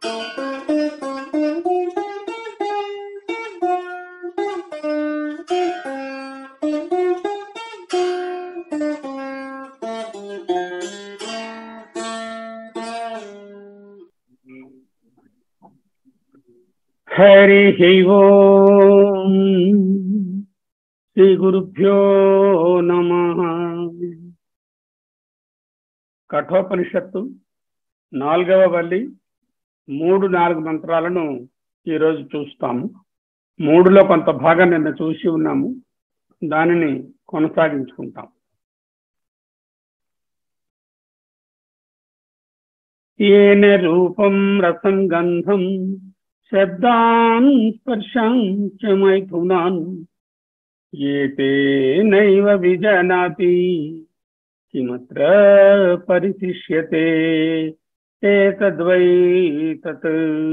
హరి ఓం శ్రీ గురుభ్యో నమ కఠోపనిషత్తు నాలుగవ వల్లి మూడు నాలుగు మంత్రాలను ఈరోజు చూస్తాము మూడులో కొంత భాగం నిన్న చూసి ఉన్నాము దానిని కొనసాగించుకుంటాం ఏన రూపం రసం గంధం శబ్దాన్ స్పర్శాంచ మైథునాన్ ఏతే నైవ విజనాతి కిమత్ర పరిశిష్యతే ఏతద్వై తత్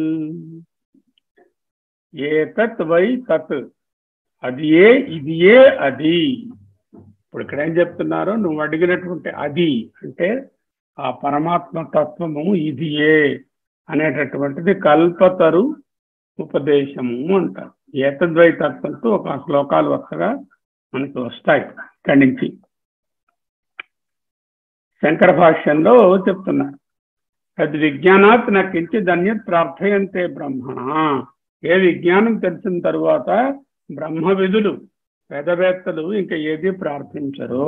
ఏతత్ వై తత్ అది ఏ ఇది ఏ అది ఇప్పుడు ఇక్కడ ఏం చెప్తున్నారు నువ్వు అడిగినటువంటి అది అంటే ఆ పరమాత్మ తత్వము ఇది ఏ అనేటటువంటిది కల్పతరు ఉపదేశము అంటారు ఏతద్వై తత్వంతో ఒక శ్లోకాలు వరుసగా మనకి వస్తాయి ఇక్కడి నుంచి శంకర భాష్యంలో చెప్తున్నారు అది విజ్ఞానాత్ నాకు కించిత్ అన్యత్ ప్రార్థయంతే బ్రహ్మణ ఏ విజ్ఞానం తెలిసిన తరువాత బ్రహ్మ విధులు వేదవేత్తలు ఇంకా ఏది ప్రార్థించరు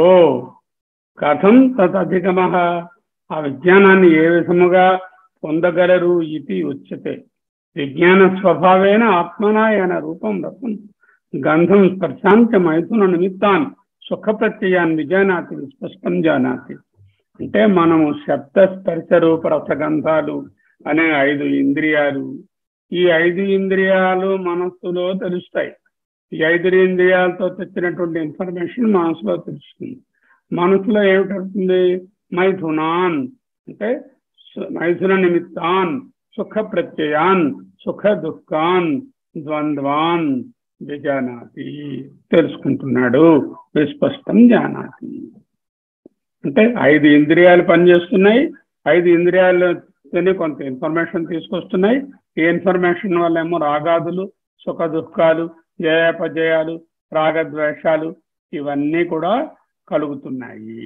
కథం తదధిగమ ఆ విజ్ఞానాన్ని ఏ విధముగా పొందగలరు ఇది ఉచ్యతే విజ్ఞాన స్వభావేన ఆత్మనాయన రూపం రసం గంధం స్పర్శాంచ మైథున నిమిత్తాన్ సుఖ ప్రత్యయాన్ని విజయనాథి స్పష్టం జానాతి అంటే మనము శబ్ద స్పర్శ రూప రసగంధాలు అనే ఐదు ఇంద్రియాలు ఈ ఐదు ఇంద్రియాలు మనస్సులో తెలుస్తాయి ఈ ఐదు ఇంద్రియాలతో తెచ్చినటువంటి ఇన్ఫర్మేషన్ మనసులో తెలుస్తుంది మనసులో ఏమిటవుతుంది మైథునాన్ అంటే మైథున నిమిత్తాన్ సుఖ ప్రత్యయాన్ సుఖ దుఃఖాన్ ద్వంద్వాన్ విజానాతి తెలుసుకుంటున్నాడు విస్పష్టం జానాతి అంటే ఐదు ఇంద్రియాలు పనిచేస్తున్నాయి ఐదు ఇంద్రియాలతోనే కొంత ఇన్ఫర్మేషన్ తీసుకొస్తున్నాయి ఈ ఇన్ఫర్మేషన్ వల్ల ఏమో రాగాదులు సుఖ దుఃఖాలు జయాపజయాలు రాగద్వేషాలు ఇవన్నీ కూడా కలుగుతున్నాయి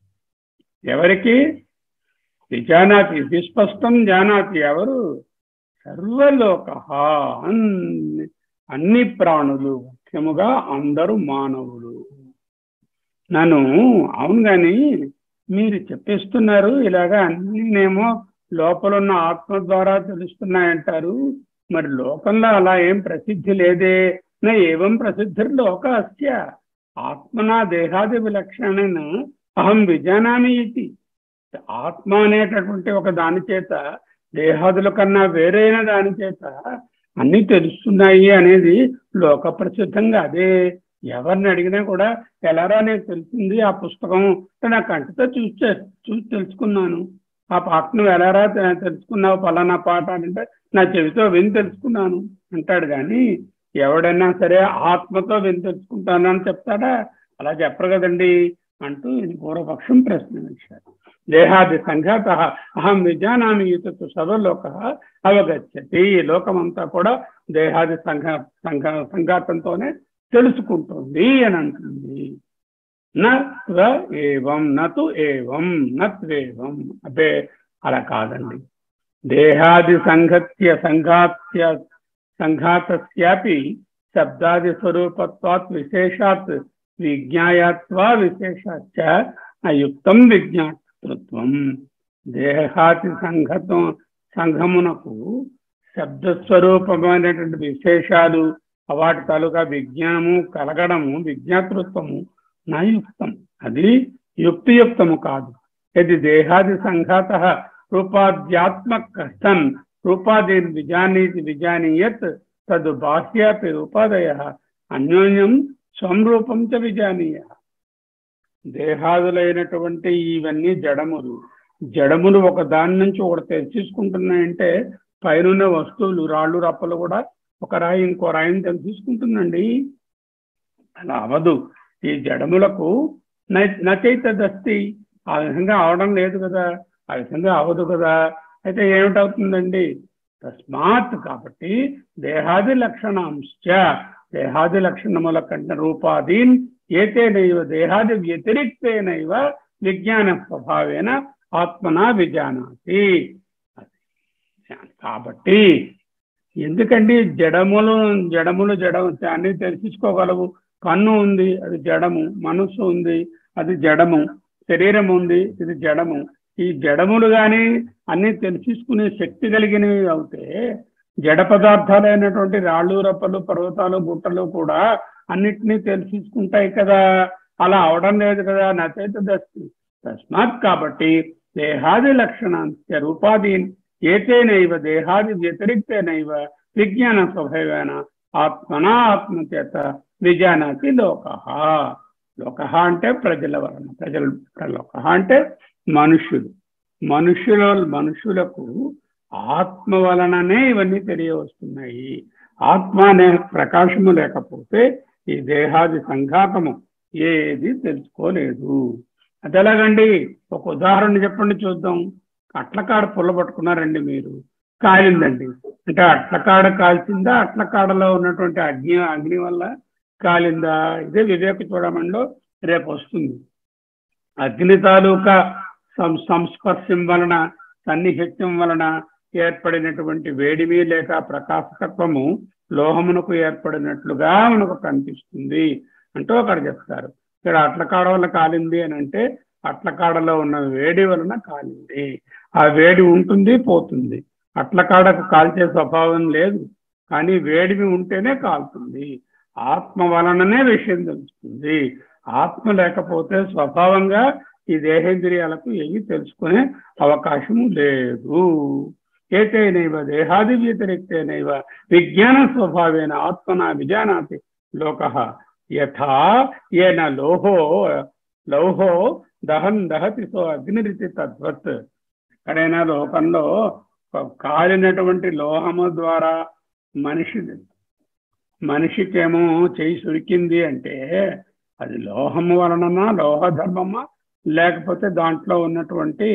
ఎవరికి విజానాతి విస్పష్టం జానాతి ఎవరు సర్వలోక అన్ని అన్ని ప్రాణులు ముఖ్యముగా అందరూ మానవులు నన్ను అవును కానీ మీరు చెప్పేస్తున్నారు ఇలాగా అన్నీనేమో లోపల ఉన్న ఆత్మ ద్వారా తెలుస్తున్నాయంటారు మరి లోకంలో అలా ఏం ప్రసిద్ధి లేదే నా ఏవం ప్రసిద్ధి లోక అస్య ఆత్మనా దేహాది విలక్షణైన అహం విజానామి ఇది ఆత్మ అనేటటువంటి ఒక దాని చేత దేహాదుల కన్నా వేరైన దాని చేత అన్ని తెలుస్తున్నాయి అనేది లోక ప్రసిద్ధంగా అదే ఎవరిని అడిగినా కూడా ఎలారా నేను తెలిసింది ఆ పుస్తకం నా కంటితో చూసి చూసి తెలుసుకున్నాను ఆ పాటను ఎలారా తెలుసుకున్నావు పలానా పాట అంటే నా చెవితో విని తెలుసుకున్నాను అంటాడు కానీ ఎవడైనా సరే ఆత్మతో విని తెలుసుకుంటాను అని చెప్తాడా అలా చెప్పరు కదండి అంటూ ఇది పూర్వపక్షం ప్రశ్న వేశారు దేహాది సంఘాత అహం విజానామి ఇతు సర్వలోక అవగచ్చతి లోకమంతా కూడా దేహాది సంఘ సంఘ సంఘాతంతోనే తెలుసుకుంటుంది అని అంటుంది నత్వ ఏవం నతు ఏవం నత్వేవం అబ్బే అలా కాదండి దేహాది సంఘత్య సంఘాత్య సంఘాతస్యాపి శబ్దాది స్వరూపత్వాత్ విశేషాత్ విజ్ఞాయాత్వా విశేషాచ్చ అయుక్తం విజ్ఞాతృత్వం దేహాది సంఘతం సంఘమునకు శబ్దస్వరూపమైనటువంటి విశేషాలు వాటి తాలూకా విజ్ఞానము కలగడము విజ్ఞాతృత్వము నయుక్తం అది యుక్తియుక్తము కాదు ఇది దేహాది సంఘాత రూపాధ్యాత్మక సన్ రూపాదీన్ విజానీతి విజానీయత్ తదు బాహ్యాపి రూపాదయ అన్యోన్యం స్వరూపం చ విజానీయ దేహాదులైనటువంటి ఇవన్నీ జడములు జడములు ఒక దాని నుంచి ఒకటి తెచ్చేసుకుంటున్నాయంటే పైన వస్తువులు రాళ్ళు రప్పలు కూడా ఒక రాయి ఇంకో రాయిని తీసుకుంటుందండి అలా అవదు ఈ జడములకు నచైతదస్తి ఆ విధంగా అవడం లేదు కదా ఆ విధంగా అవదు కదా అయితే ఏమిటవుతుందండి తస్మాత్ కాబట్టి దేహాది లక్షణాంశ దేహాది లక్షణముల కంటే రూపాదీన్ ఏతేనైవ దేహాది వ్యతిరిక్తేనైవ విజ్ఞాన స్వభావేన ఆత్మన విజానాతి కాబట్టి ఎందుకండి జడములు జడములు జడం అన్ని తెలుసుకోగలవు కన్ను ఉంది అది జడము మనస్సు ఉంది అది జడము శరీరం ఉంది ఇది జడము ఈ జడములు కానీ అన్ని తెలుసుకునే శక్తి కలిగినవి అవుతే జడ పదార్థాలైనటువంటి రాళ్ళు రప్పలు పర్వతాలు గుట్టలు కూడా అన్నిటినీ తెలుసుకుంటాయి కదా అలా అవడం లేదు కదా నచైత దస్తి తస్మాత్ కాబట్టి దేహాది లక్షణాంశ రూపాదీన్ ఏతేనైవ దేహాది వ్యతిరిక్తేనైవ విజ్ఞాన స్వభావేన ఆత్మన ఆత్మ చేత విజానాతి లోక లోక అంటే ప్రజల వలన ప్రజల లోక అంటే మనుషులు మనుషుల మనుషులకు ఆత్మ వలననే ఇవన్నీ తెలియవస్తున్నాయి ఆత్మ అనే ప్రకాశము లేకపోతే ఈ దేహాది సంఘాతము ఏది తెలుసుకోలేదు అది ఎలాగండి ఒక ఉదాహరణ చెప్పండి చూద్దాం అట్లకాడ పుల్ల పట్టుకున్నారండి మీరు కాలిందండి అంటే అట్లకాడ కాల్చిందా అట్లకాడలో ఉన్నటువంటి అగ్ని అగ్ని వల్ల కాలిందా ఇదే వివేక చూడమంలో రేపు వస్తుంది అగ్ని తాలూకా సం సంస్పర్శం వలన సన్నిహిత్యం వలన ఏర్పడినటువంటి వేడిమి లేక ప్రకాశకత్వము లోహమునకు ఏర్పడినట్లుగా మనకు కనిపిస్తుంది అంటూ అక్కడ చెప్తారు ఇక్కడ అట్లకాడ వల్ల కాలింది అని అంటే అట్లకాడలో ఉన్న వేడి వలన కాలింది ఆ వేడి ఉంటుంది పోతుంది అట్లకాడకు కాల్చే స్వభావం లేదు కానీ వేడిమి ఉంటేనే కాలుతుంది ఆత్మ వలననే విషయం తెలుస్తుంది ఆత్మ లేకపోతే స్వభావంగా ఈ దేహేంద్రియాలకు ఏమి తెలుసుకునే అవకాశము లేదు ఏతైనైవ దేహాది వ్యతిరిక్తేనైవ విజ్ఞాన స్వభావేన ఆత్మన విజానాతి లోక యథా ఏన లోహో లౌహో దహన్ దహతి సో అగ్నిరితి తద్వత్ ఎక్కడైనా లోకంలో కాలినటువంటి లోహము ద్వారా మనిషి మనిషికేమో చేయి సురికింది అంటే అది లోహము వలననా లోహ ధర్మమా లేకపోతే దాంట్లో ఉన్నటువంటి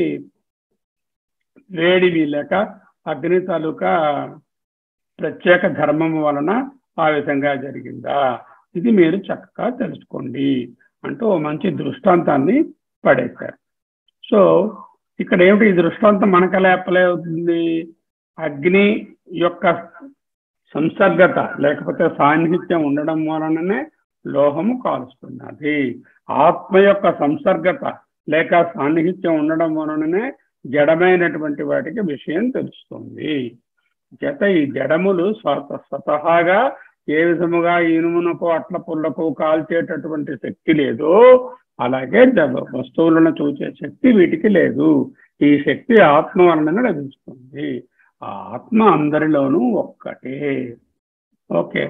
వేడివి లేక అగ్ని తాలూకా ప్రత్యేక ధర్మము వలన ఆ విధంగా జరిగిందా ఇది మీరు చక్కగా తెలుసుకోండి అంటూ మంచి దృష్టాంతాన్ని పడేశారు సో ఇక్కడ ఏమిటి ఈ దృష్టాంతం మనకెలా అప్లై అవుతుంది అగ్ని యొక్క సంసర్గత లేకపోతే సాన్నిహిత్యం ఉండడం వలననే లోహము కాలుస్తున్నది ఆత్మ యొక్క సంసర్గత లేక సాన్నిహిత్యం ఉండడం వలననే జడమైనటువంటి వాటికి విషయం తెలుస్తుంది చేత ఈ జడములు స్వతహాగా ఏ విధముగా ఇనుమునకు అట్ల పుల్లకు కాల్చేటటువంటి శక్తి లేదో అలాగే వస్తువులను చూసే శక్తి వీటికి లేదు ఈ శక్తి ఆత్మ వలన లభిస్తుంది ఆ ఆత్మ అందరిలోనూ ఒక్కటే ఓకే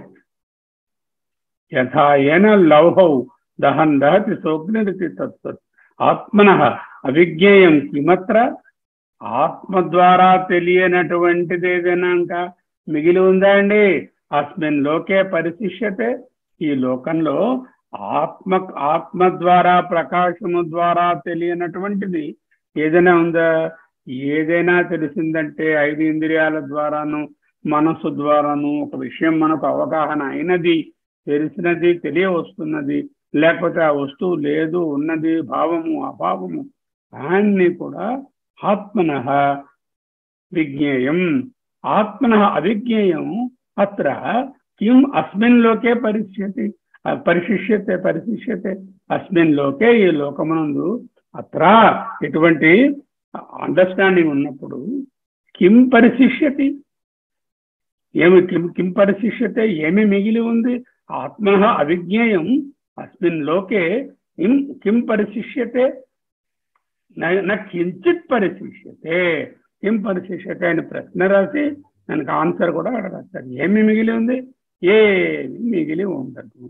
యథాయన లౌహౌ దహన్ దహతి సోగ్నిరితి తత్వత్ ఆత్మన అవిజ్ఞేయం కిమత్ర ఆత్మ ద్వారా తెలియనటువంటిది ఏదైనా ఇంకా మిగిలి ఉందా అండి అస్మిన్ లోకే పరిశిష్యతే ఈ లోకంలో ఆత్మ ఆత్మ ద్వారా ప్రకాశము ద్వారా తెలియనటువంటిది ఏదైనా ఉందా ఏదైనా తెలిసిందంటే ఐదు ఇంద్రియాల ద్వారాను మనస్సు ద్వారాను ఒక విషయం మనకు అవగాహన అయినది తెలిసినది తెలియవస్తున్నది లేకపోతే ఆ వస్తువు లేదు ఉన్నది భావము అభావము అన్ని కూడా ఆత్మన విజ్ఞేయం ఆత్మన అవిజ్ఞేయం అత్ర కిం అస్మిన్ లోకే పరిశ్యతి పరిశిష్యతే పరిశిష్యతే అస్మిన్ లోకే ఈ లోకమునందు అత్ర ఇటువంటి అండర్స్టాండింగ్ ఉన్నప్పుడు కిం పరిశిష్యతి ఏమి కిం కిం పరిశిష్యతే ఏమి మిగిలి ఉంది ఆత్మ అవిజ్ఞేయం అస్మిన్ లోకే కిం కిం పరిశిష్యతే నా కించిత్ పరిశిష్యతే కిం పరిశిష్యతే అని ప్రశ్న రాసి దానికి ఆన్సర్ కూడా అక్కడ రాస్తారు ఏమి మిగిలి ఉంది ఏమి మిగిలి ఉండదు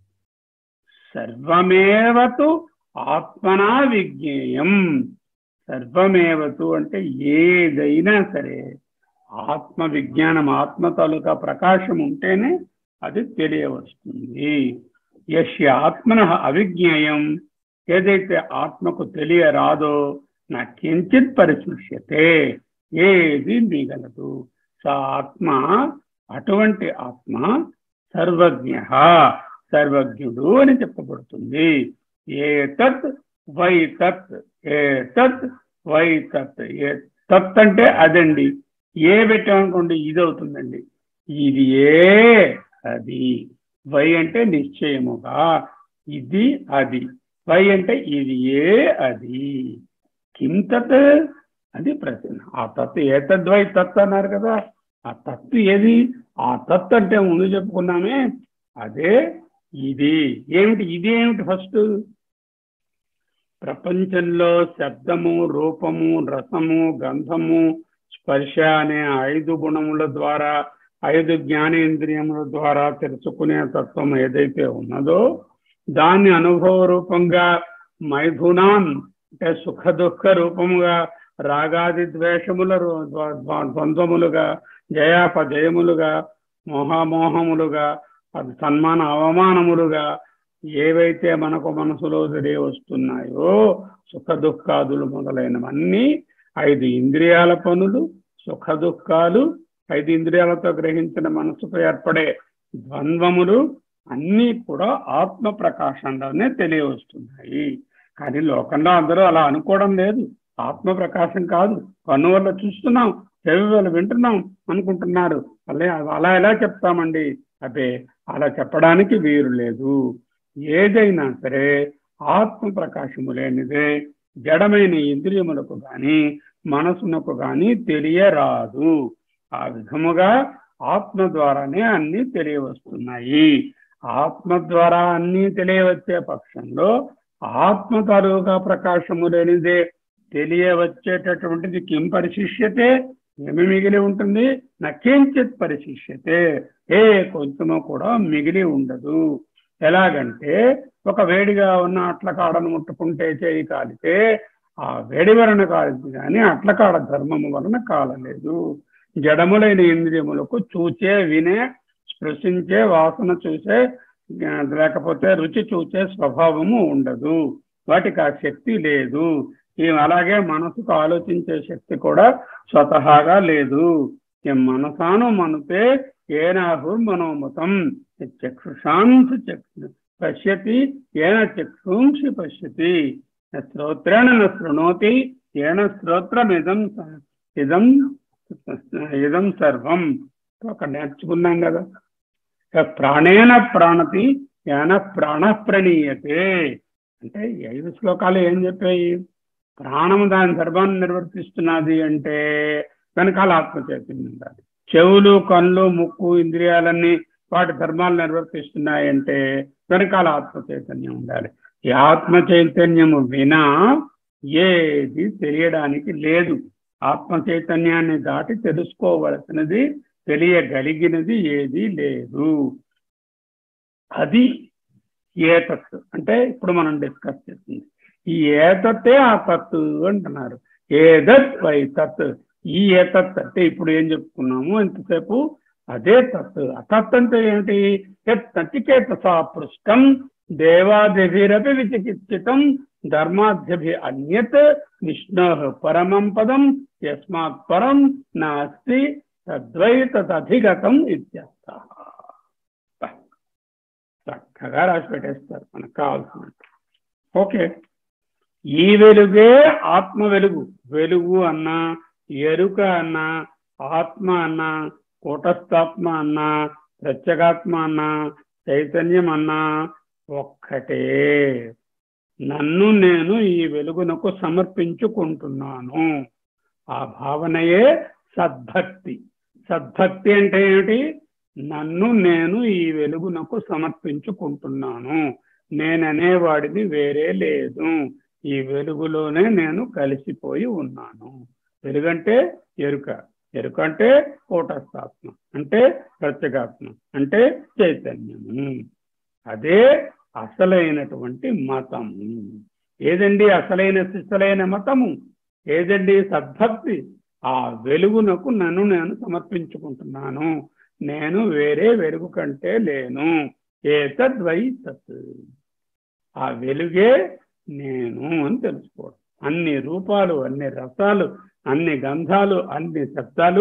సర్వమేవతు ఆత్మనా విజ్ఞేయం సర్వమేవతు అంటే ఏదైనా సరే ఆత్మ విజ్ఞానం ఆత్మ తాలూకా ప్రకాశం ఉంటేనే అది తెలియవస్తుంది యశ్య ఆత్మన అవిజ్ఞేయం ఏదైతే ఆత్మకు తెలియరాదో నా కించిత్ పరిశుష్యతే ఏది మిగలదు స ఆత్మ అటువంటి ఆత్మ సర్వజ్ఞ సర్వజ్ఞుడు అని చెప్పబడుతుంది ఏ తత్ వై తత్ ఏ తత్ వై తత్ ఏ తత్ అంటే అదండి ఏ పెట్టామనుకోండి ఇది అవుతుందండి ఇది ఏ అది వై అంటే నిశ్చయముగా ఇది అది వై అంటే ఇది ఏ అది కిం తత్ అది ప్రశ్న ఆ తత్ ఏ తద్వై తత్ అన్నారు కదా ఆ తత్తు ఏది ఆ తత్ అంటే ముందు చెప్పుకున్నామే అదే ఇది ఏమిటి ఇది ఏమిటి ఫస్ట్ ప్రపంచంలో శబ్దము రూపము రసము గంధము స్పర్శ అనే ఐదు గుణముల ద్వారా ఐదు జ్ఞానేంద్రియముల ద్వారా తెలుసుకునే తత్వం ఏదైతే ఉన్నదో దాన్ని అనుభవ రూపంగా మైథునాన్ అంటే సుఖ దుఃఖ రూపముగా రాగాది ద్వేషముల రు- ద్వ- ద్వ- ద్వంద్వములుగా జయాపజయములుగా మోహమోహములుగా అది సన్మాన అవమానములుగా ఏవైతే మనకు మనసులో తెలియ వస్తున్నాయో సుఖ దుఃఖాదులు మొదలైనవన్నీ ఐదు ఇంద్రియాల పనులు సుఖ దుఃఖాలు ఐదు ఇంద్రియాలతో గ్రహించిన మనసుకు ఏర్పడే ద్వంద్వములు అన్నీ కూడా ఆత్మ ప్రకాశంలోనే తెలియవస్తున్నాయి కానీ లోకంలో అందరూ అలా అనుకోవడం లేదు ఆత్మ ప్రకాశం కాదు కన్ను వల్ల చూస్తున్నాం చెవి వల్ల వింటున్నాం అనుకుంటున్నారు అలా అలా ఎలా చెప్తామండి అదే అలా చెప్పడానికి వీరు లేదు ఏదైనా సరే ఆత్మ ప్రకాశము లేనిదే జడమైన ఇంద్రియములకు గాని మనసునకు గాని తెలియరాదు ఆ విధముగా ఆత్మ ద్వారానే అన్ని తెలియవస్తున్నాయి ఆత్మ ద్వారా అన్ని తెలియవచ్చే పక్షంలో ఆత్మ తాలూకా ప్రకాశము లేనిదే తెలియవచ్చేటటువంటిది కిం పరిశిష్యతే ఏమి మిగిలి ఉంటుంది నకించిత్ పరిశిష్యతే ఏ కొంచెము కూడా మిగిలి ఉండదు ఎలాగంటే ఒక వేడిగా ఉన్న అట్ల కాడను ముట్టుకుంటే చేయి కాలితే ఆ వేడి వలన కాలింది కానీ అట్ల కాడ ధర్మము వలన కాలలేదు జడములైన ఇంద్రియములకు చూచే వినే స్పృశించే వాసన చూసే ఆ, లేకపోతే రుచి చూచే స్వభావము ఉండదు వాటికి ఆ శక్తి లేదు ఈ అలాగే మనసుకు ఆలోచించే శక్తి కూడా స్వతహాగా లేదు ఈ మనసాను మనుపే ఏనాహు మనోమతం చక్షుషాంసి చక్షు పశ్యతి ఏన చక్షుంసి పశ్యతి న శ్రోత్రేణ న శృణోతి ఏన శ్రోత్రమిదం స- ఇదం ఇదం సర్వం ఒక నేర్చుకున్నాం కదా ఇక ప్రాణేన ప్రాణతి ఏన ప్రాణ ప్రణీయతే అంటే ఈ ఐదు శ్లోకాలు ఏం చెప్పాయి ప్రాణము దాని ధర్మాన్ని నిర్వర్తిస్తున్నది అంటే వెనకాల ఆత్మ చైతన్యం ఉండాలి చెవులు కళ్ళు ముక్కు ఇంద్రియాలన్నీ వాటి ధర్మాలు నిర్వర్తిస్తున్నాయంటే వెనకాల ఆత్మ చైతన్యం ఉండాలి ఈ ఆత్మ చైతన్యము వినా ఏది తెలియడానికి లేదు ఆత్మ చైతన్యాన్ని దాటి తెలుసుకోవలసినది తెలియగలిగినది ఏది లేదు అది ఏతత్ అంటే ఇప్పుడు మనం డిస్కస్ చేస్తుంది ఈ ఏతత్తే ఆ తత్తు అంటున్నారు ఏదత్ వై తత్ ఈ ఏతత్ అంటే ఇప్పుడు ఏం చెప్పుకున్నాము ఇంతసేపు అదే తత్ అతత్ అంటే ఏమిటి యత్ నచికేత పృష్టం దేవాదిభిరపి విచికిత్సితం ధర్మాద్యభి అన్యత్ విష్ణు పరమం పదం యస్మాత్ పరం నాస్తి తద్వై తదధిగతం ఇత్యర్థ చక్కగా రాసి పెట్టేస్తారు మనకు కావాల్సిన ఓకే ఈ వెలుగే ఆత్మ వెలుగు వెలుగు అన్నా ఎరుక అన్నా ఆత్మ అన్నా కూటస్థాత్మ అన్నా ప్రత్యేగాత్మ అన్నా చైతన్యం అన్నా ఒక్కటే నన్ను నేను ఈ వెలుగునకు సమర్పించుకుంటున్నాను ఆ భావనయే సద్భక్తి సద్భక్తి అంటే ఏమిటి నన్ను నేను ఈ వెలుగునకు సమర్పించుకుంటున్నాను నేననేవాడిని వేరే లేదు ఈ వెలుగులోనే నేను కలిసిపోయి ఉన్నాను వెలుగంటే ఎరుక ఎరుక అంటే కూటస్థాత్మ అంటే ప్రత్యేగాత్మ అంటే చైతన్యము అదే అసలైనటువంటి మతము ఏదండి అసలైన శిశలైన మతము ఏదండి సద్భక్తి ఆ వెలుగునకు నన్ను నేను సమర్పించుకుంటున్నాను నేను వేరే వెలుగు కంటే లేను ఏతద్వై తత్ ఆ వెలుగే నేను అని తెలుసుకోవడం అన్ని రూపాలు అన్ని రసాలు అన్ని గంధాలు అన్ని శబ్దాలు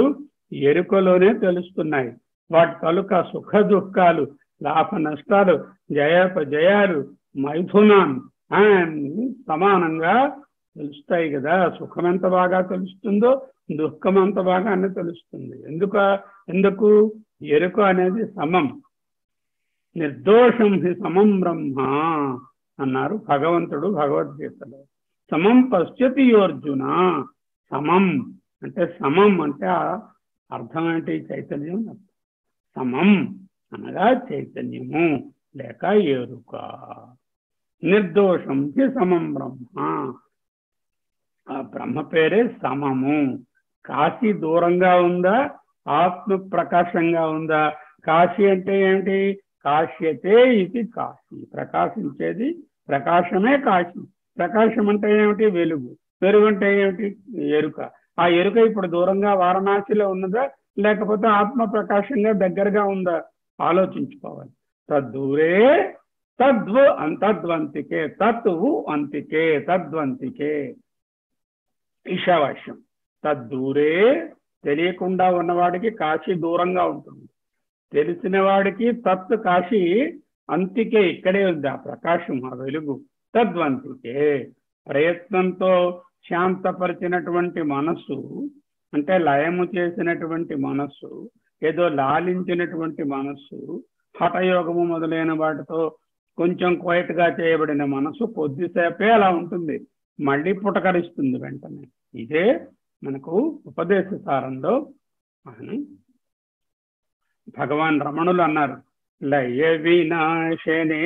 ఎరుకలోనే తెలుస్తున్నాయి వాటి తాలూకా సుఖ దుఃఖాలు లాభ నష్టాలు జయాపజయాలు మైథునం అన్ని సమానంగా తెలుస్తాయి కదా సుఖం ఎంత బాగా తెలుస్తుందో దుఃఖం అంత బాగా అన్ని తెలుస్తుంది ఎందుక ఎందుకు ఎరుక అనేది సమం నిర్దోషం హి సమం బ్రహ్మ అన్నారు భగవంతుడు భగవద్గీతలో సమం పశ్యతి అర్జున సమం అంటే సమం అంటే ఆ అర్థం ఏంటి చైతన్యం సమం అనగా చైతన్యము లేక ఎరుక నిర్దోషం హి సమం బ్రహ్మ ఆ బ్రహ్మ పేరే సమము కాశీ దూరంగా ఉందా ఆత్మ ప్రకాశంగా ఉందా కాశీ అంటే ఏమిటి కాశ్యతే ఇది కాశీ ప్రకాశించేది ప్రకాశమే కాశీ ప్రకాశం అంటే ఏమిటి వెలుగు వెలుగు అంటే ఏమిటి ఎరుక ఆ ఎరుక ఇప్పుడు దూరంగా వారణాసిలో ఉన్నదా లేకపోతే ఆత్మ ప్రకాశంగా దగ్గరగా ఉందా ఆలోచించుకోవాలి తద్దూరే తద్వు తద్వంతికే తత్వు అంతికే తద్వంతికే ఈశావాస్యం తద్దూరే తెలియకుండా ఉన్నవాడికి కాశీ దూరంగా ఉంటుంది తెలిసిన వాడికి తత్ కాశీ అంతికే ఇక్కడే ఉంది ఆ ప్రకాశం ఆ వెలుగు తద్వంతికే ప్రయత్నంతో శాంతపరిచినటువంటి మనస్సు అంటే లయము చేసినటువంటి మనస్సు ఏదో లాలించినటువంటి మనస్సు హఠయోగము మొదలైన వాటితో కొంచెం క్వైట్గా చేయబడిన మనసు కొద్దిసేపే అలా ఉంటుంది మళ్ళీ పుటకరిస్తుంది వెంటనే ఇదే మనకు ఉపదేశ సారంలో అని భగవాన్ రమణులు అన్నారు లయ వినాశనే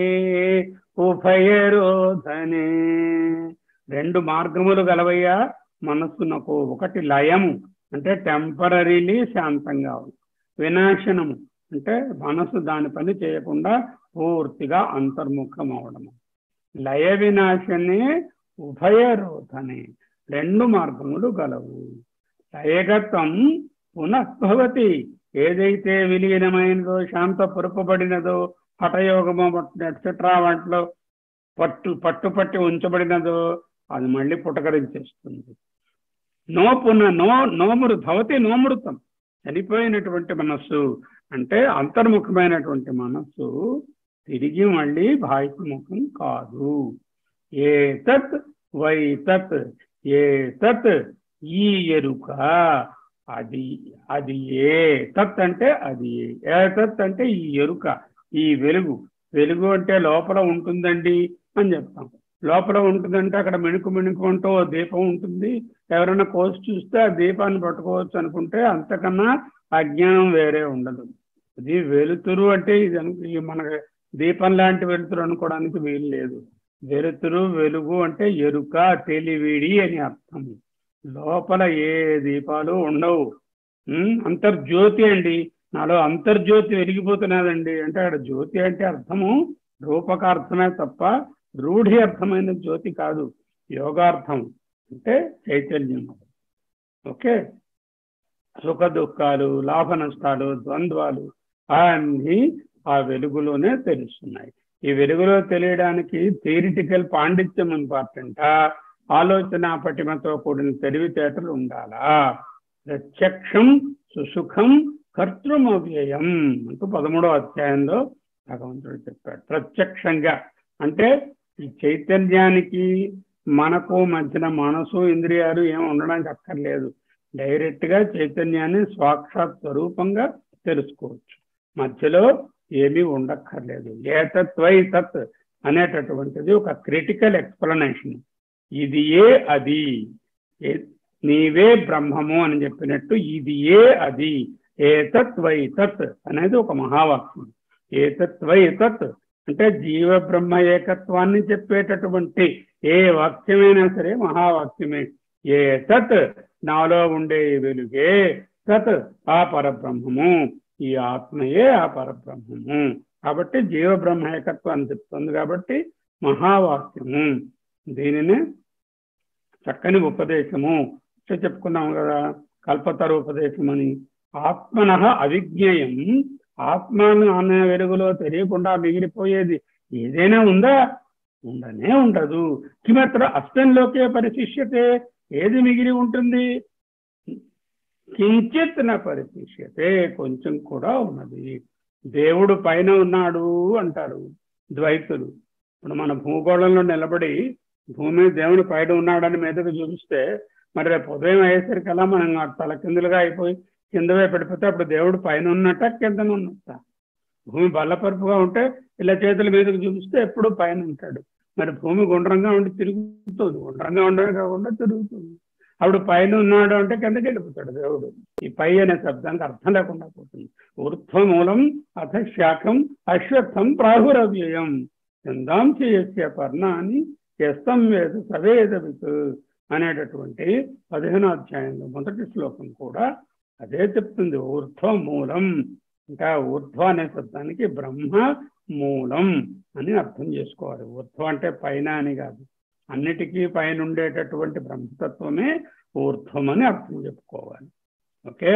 ఉభయరోధనే రెండు మార్గములు గలవయ్యా మనస్సునకు ఒకటి లయము అంటే టెంపరీలీ శాంతంగా ఉంది వినాశనము అంటే మనసు దాని పని చేయకుండా పూర్తిగా అంతర్ముఖం అవడము లయ వినాశనే ఉభయరోధనే రెండు మార్గములు గలవు లయగతం పునఃభవతి ఏదైతే విలీనమైనదో శాంత పొరుపబడినదో హఠయోగము ఎట్సెట్రా వాటిలో పట్టు పట్టు పట్టి ఉంచబడినదో అది మళ్ళీ పుటకరించేస్తుంది నో పున నో నోమురు భవతి నోమృతం చనిపోయినటువంటి మనస్సు అంటే అంతర్ముఖమైనటువంటి మనస్సు తిరిగి మళ్ళీ బాహ్యముఖం కాదు ఏ తత్ వై తత్ ఏ తత్ ఈ ఎరుక అది అది ఏ తత్ అంటే అది ఏ తత్ అంటే ఈ ఎరుక ఈ వెలుగు వెలుగు అంటే లోపల ఉంటుందండి అని చెప్తాం లోపల ఉంటుందంటే అక్కడ మిణుకు మిణుకు అంటూ ఓ దీపం ఉంటుంది ఎవరైనా కోసి చూస్తే ఆ దీపాన్ని పట్టుకోవచ్చు అనుకుంటే అంతకన్నా అజ్ఞానం వేరే ఉండదు ఇది వెలుతురు అంటే ఇది అను ఈ మన దీపం లాంటి వెలుతురు అనుకోవడానికి వీలు లేదు వెలుతురు వెలుగు అంటే ఎరుక తెలివిడి అని అర్థం లోపల ఏ దీపాలు ఉండవు ఉమ్, అంతర్జ్యోతి అండి నాలో అంతర్జ్యోతి వెలిగిపోతున్నదండి అంటే అక్కడ జ్యోతి అంటే అర్థము రూపకార్థమే తప్ప రూఢి అర్థమైన జ్యోతి కాదు యోగార్థం అంటే చైతన్యం ఓకే సుఖ దుఃఖాలు లాభ నష్టాలు ద్వంద్వాలు అన్నీ ఆ వెలుగులోనే తెలుస్తున్నాయి ఈ వెలుగులో తెలియడానికి థియరిటికల్ పాండిత్యం ఇంపార్టెంటా ఆలోచన పటిమతో కూడిన తెలివితేటలు ఉండాలా ప్రత్యక్షం సుసుఖం కర్తృమవ్యయం అంటూ పదమూడో అధ్యాయంలో భగవంతుడు చెప్పాడు ప్రత్యక్షంగా అంటే ఈ చైతన్యానికి మనకు మధ్యన మనసు ఇంద్రియాలు ఏం ఉండడానికి అక్కర్లేదు డైరెక్ట్ గా చైతన్యాన్ని సాక్షాత్ స్వరూపంగా తెలుసుకోవచ్చు మధ్యలో ఏమీ ఉండక్కర్లేదు ఏతత్వై తత్ అనేటటువంటిది ఒక క్రిటికల్ ఎక్స్ప్లెనేషన్ ఇది ఏ అది ఏ- నీవే బ్రహ్మము అని చెప్పినట్టు ఇది ఏ అది ఏతత్ వై తత్ అనేది ఒక మహావాక్యం ఏతత్ వై తత్ అంటే జీవ బ్రహ్మ ఏకత్వాన్ని చెప్పేటటువంటి ఏ వాక్యమైనా సరే మహావాక్యమే ఏ తత్ నాలో ఉండే ఈ వెలుగే తత్ ఆ పరబ్రహ్మము ఈ ఆత్మయే ఆ పరబ్రహ్మము కాబట్టి జీవ బ్రహ్మ ఏకత్వాన్ని చెప్తుంది కాబట్టి మహావాక్యము దీనినే చక్కని ఉపదేశము ఇట్లా చెప్పుకున్నాం కదా కల్పతరు ఉపదేశం అని ఆత్మన అవిజ్ఞేయం ఆత్మను అనే వెలుగులో తెలియకుండా మిగిలిపోయేది ఏదైనా ఉందా ఉండనే ఉండదు కిమత్ర అస్తంలోకే పరిశిష్యతే ఏది మిగిలి ఉంటుంది కించిత్ న పరిశిష్యతే కొంచెం కూడా ఉన్నది దేవుడు పైన ఉన్నాడు అంటారు ద్వైతులు ఇప్పుడు మన భూగోళంలో నిలబడి భూమి దేవుడు పైన ఉన్నాడని మీదకు చూపిస్తే మరి రేపు ఉదయం అయ్యేసరికి అలా మనం ఆ తల కిందులుగా అయిపోయి కిందవే పడిపోతే అప్పుడు దేవుడు పైన ఉన్నట్ట కింద ఉన్నట్ట భూమి బల్లపరుపుగా ఉంటే ఇలా చేతుల మీదకు చూపిస్తే ఎప్పుడు పైన ఉంటాడు మరి భూమి గుండ్రంగా ఉండి తిరుగుతుంది గుండ్రంగా ఉండడం కాకుండా తిరుగుతుంది అప్పుడు పైన ఉన్నాడు అంటే కిందకి వెళ్ళిపోతాడు దేవుడు ఈ పై అనే శబ్దానికి అర్థం లేకుండా పోతుంది ఊర్ధ్వమూలం అథ శాఖం అశ్వత్థం ప్రాహురవ్యయం చందాం చేయస్య పర్ణాన్ని ఎస్తం వేద సవేదవిత్ అనేటటువంటి పదిహేనో అధ్యాయంలో మొదటి శ్లోకం కూడా అదే చెప్తుంది ఊర్ధ్వ మూలం ఇంకా ఊర్ధ్వ అనే శబ్దానికి బ్రహ్మ మూలం అని అర్థం చేసుకోవాలి ఊర్ధ్వ అంటే పైన అని కాదు అన్నిటికీ పైన ఉండేటటువంటి బ్రహ్మతత్వమే ఊర్ధ్వం అని అర్థం చెప్పుకోవాలి ఓకే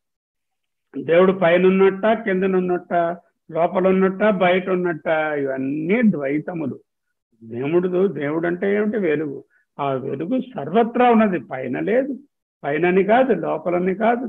దేవుడు పైన ఉన్నట్ట కిందనున్నట్ట లోపల ఉన్నట్ట బయట ఉన్నట్ట ఇవన్నీ ద్వైతములు దేవుడు దేవుడు అంటే ఏమిటి వెలుగు ఆ వెలుగు సర్వత్రా ఉన్నది పైన లేదు పైనని కాదు లోపలని కాదు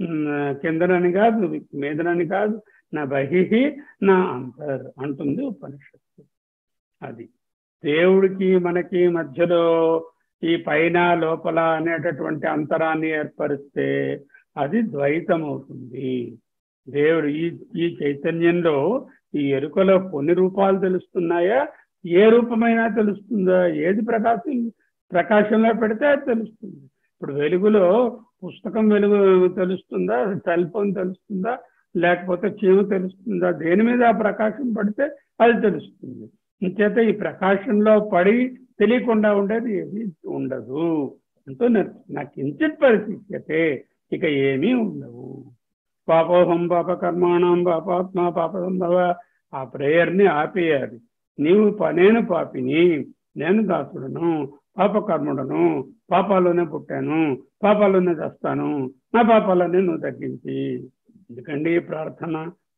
కిందనని కాదు మీదనని కాదు నా బహిహి నా అంతర్ అంటుంది ఉపనిషత్తు అది దేవుడికి మనకి మధ్యలో ఈ పైన లోపల అనేటటువంటి అంతరాన్ని ఏర్పరిస్తే అది ద్వైతం అవుతుంది దేవుడు ఈ ఈ చైతన్యంలో ఈ ఎరుకలో కొన్ని రూపాలు తెలుస్తున్నాయా ఏ రూపమైనా తెలుస్తుందా ఏది ప్రకాశం ప్రకాశంలో పెడితే అది తెలుస్తుంది ఇప్పుడు వెలుగులో పుస్తకం వెలుగు తెలుస్తుందా సెల్ ఫోన్ తెలుస్తుందా లేకపోతే చీమ తెలుస్తుందా దేని మీద ఆ ప్రకాశం పడితే అది తెలుస్తుంది ఇంచేత ఈ ప్రకాశంలో పడి తెలియకుండా ఉండేది ఏది ఉండదు అంటూ నాకు కించిత్ పరిస్థితి ఇక ఏమీ ఉండవు పాపోహం పాప కర్మాణం పాపాత్మ పాప సంభవ ఆ ప్రేయర్ని ఆపేయాలి నీవు నేను పాపిని నేను దాసుడను పాపకర్ముడను పాపాల్లోనే పుట్టాను పాపాల్లోనే చేస్తాను నా పాపాలన్నీ నువ్వు తగ్గించి ఎందుకండి ఈ ప్రార్థన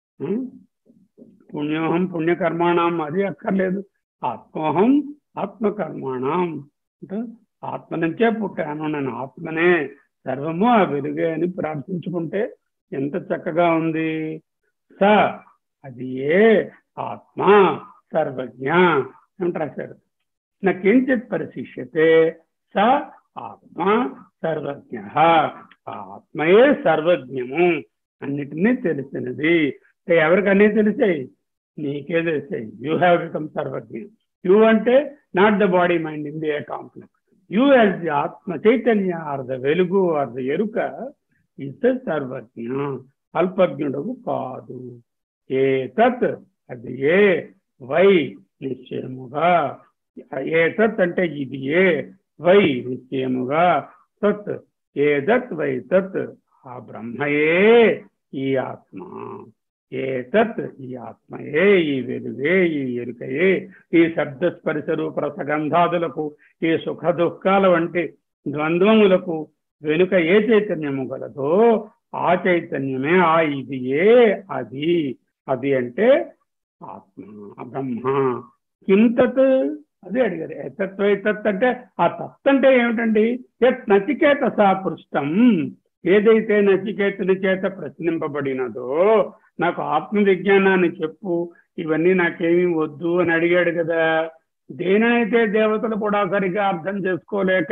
పుణ్యోహం పుణ్యకర్మాణం అది అక్కర్లేదు ఆత్మోహం ఆత్మకర్మాణం అంటే ఆత్మ నుంచే పుట్టాను నేను ఆత్మనే సర్వము ఆ వెలుగే అని ప్రార్థించుకుంటే ఎంత చక్కగా ఉంది స అది ఏ ఆత్మ సర్వజ్ఞ అని రాశారు నా కించిత్ పరిశిష్యతే స ఆత్మ సర్వజ్ఞ ఆత్మయే సర్వజ్ఞము అన్నిటినీ తెలిసినది ఎవరికి అన్నీ తెలిసాయి నీకే తెలిసాయి యూ హ్యావ్ బికమ్ సర్వజ్ఞ యూ అంటే not the body mind in the complex you as the ఆత్మ చైతన్య ఆర్ ద వెలుగు ఆర్ ద ఎరుక ఇస్ సర్వజ్ఞ అల్పజ్ఞుడు కాదు ఏ తత్ అది ఏ వై నిశ్చయముగా ఏ తత్ అంటే ఇది ఏ వై నిశ్చయముగా తత్ ఏ దత్ వై తత్ ఆ బ్రహ్మయే ఈ ఆత్మ ఏ తత్ ఈ ఆత్మయే ఈ వెలుగే ఈ ఎరుకయే ఈ శబ్దస్పర్శ రూప రసగంధాదులకు ఈ సుఖ దుఃఖాల వంటి ద్వంద్వములకు వెనుక ఏ చైతన్యము గలదో ఆ చైతన్యమే ఆ ఇది ఏ అది అది అంటే ఆత్మ బ్రహ్మ కిం తత్ అదే అడిగారు ఎతత్వ ఎతత్ అంటే ఆ తత్ అంటే ఏమిటండి ఎత్ నచికేత సా పృష్టం ఏదైతే నచికేతుని చేత ప్రశ్నింపబడినదో నాకు ఆత్మ విజ్ఞానాన్ని చెప్పు ఇవన్నీ నాకేమీ వద్దు అని అడిగాడు కదా దేనైతే దేవతలు కూడా సరిగా అర్థం చేసుకోలేక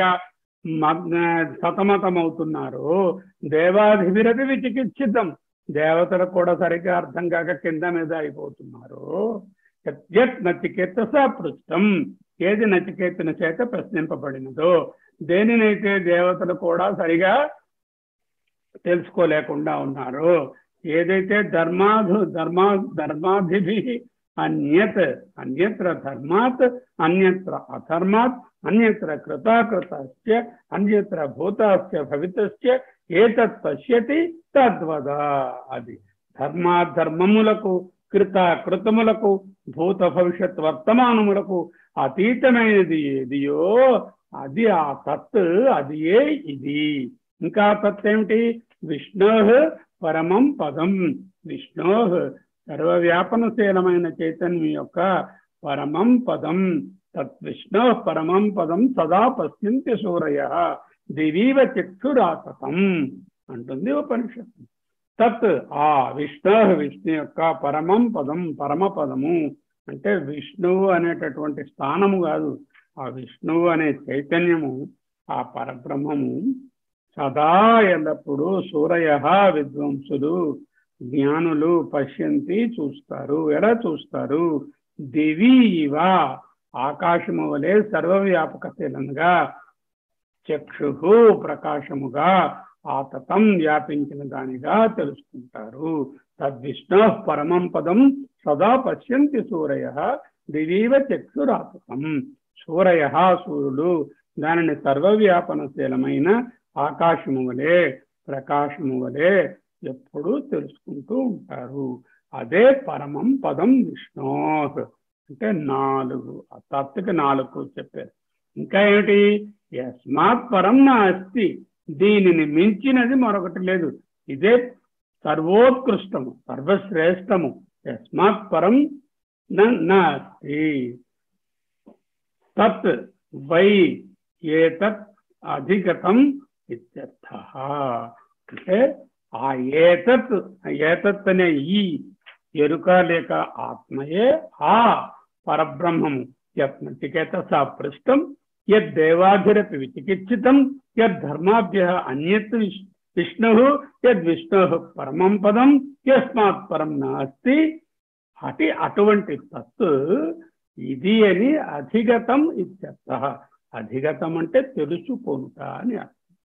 సతమతం అవుతున్నారు దేవాధివిరతి విచికిత్సితం దేవతలకు కూడా సరిగా అర్థం కాక కింద మీద అయిపోతున్నారు యత్ నచికేత సపృష్టం ఏది నచికేతుని చేత ప్రశ్నింపబడినదో దేనినైతే దేవతలు కూడా సరిగా తెలుసుకోలేకుండా ఉన్నారు ఏదైతే ధర్మాధు ధర్మా ధర్మాధిభి అన్యత్ అన్యత్ర ధర్మాత్ అన్యత్ర అధర్మాత్ అన్యత్ర కృతాకృతస్య అన్యత్ర భూతస్య భవితస్య ఏతత్ పశ్యతి తద్వద అది ధర్మాధర్మములకు కృత కృతములకు భూత భవిష్యత్ వర్తమానములకు అతీతమైనది ఏదియో అది ఆ తత్ అది ఏ ఇది ఇంకా తత్ ఏమిటి విష్ణో పరమం పదం విష్ణో సర్వవ్యాపనశీలమైన చైతన్యం యొక్క పరమం పదం తత్ విష్ణో పరమం పదం సదా పశ్యంతి సూరయ దివీవ చక్షురాతతం అంటుంది ఉపనిషత్తు తత్ ఆ విష్ణు విష్ణు యొక్క పరమం పదం పరమ పదము అంటే విష్ణువు అనేటటువంటి స్థానము కాదు ఆ విష్ణువు అనే చైతన్యము ఆ పరబ్రహ్మము సదా ఎల్లప్పుడూ సూరయ విద్వాంసులు జ్ఞానులు పశ్యంతి చూస్తారు ఎలా చూస్తారు దివి ఇవ ఆకాశము వలె సర్వవ్యాపకశీలంగా చక్షు ప్రకాశముగా ఆతతం వ్యాపించిన దానిగా తెలుసుకుంటారు తద్విష్ణు పరమం పదం సదా పశ్యంతి సూరయ దివీవ చక్షురాతతం సూరయ సూర్యుడు దానిని సర్వవ్యాపనశీలమైన ఆకాశము వలె ప్రకాశము వలె ఎప్పుడూ తెలుసుకుంటూ ఉంటారు అదే పరమం పదం విష్ణు అంటే నాలుగు ఆ తత్తుకి నాలుగు చెప్పారు ఇంకా ఏమిటి యస్మాత్ పరం నా అస్తి దీనిని మించినది మరొకటి లేదు ఇదే సర్వోత్కృష్టము సర్వశ్రేష్టము యస్మాత్ పరం నా అస్తి తత్ వై ఏతత్ అధిగతం ఇత్యర్థ అంటే ఆ ఏతత్ ఏతత్ అనే ఈ ఎరుక లేక ఆత్మయే ఆ పరబ్రహ్మము యత్నచికేత సా పృష్టం యద్దేవాభిరపి విచికిత్సితం యద్ధర్మాభ్య అన్యత్ విష్ణు యద్విష్ణు పరమం పదం యస్మాత్ పరం నాస్తి అటి అటువంటి తత్తు ఇది అని అధిగతం ఇత్యర్థ అధిగతం అంటే తెలుసుకొనుట అని అర్థం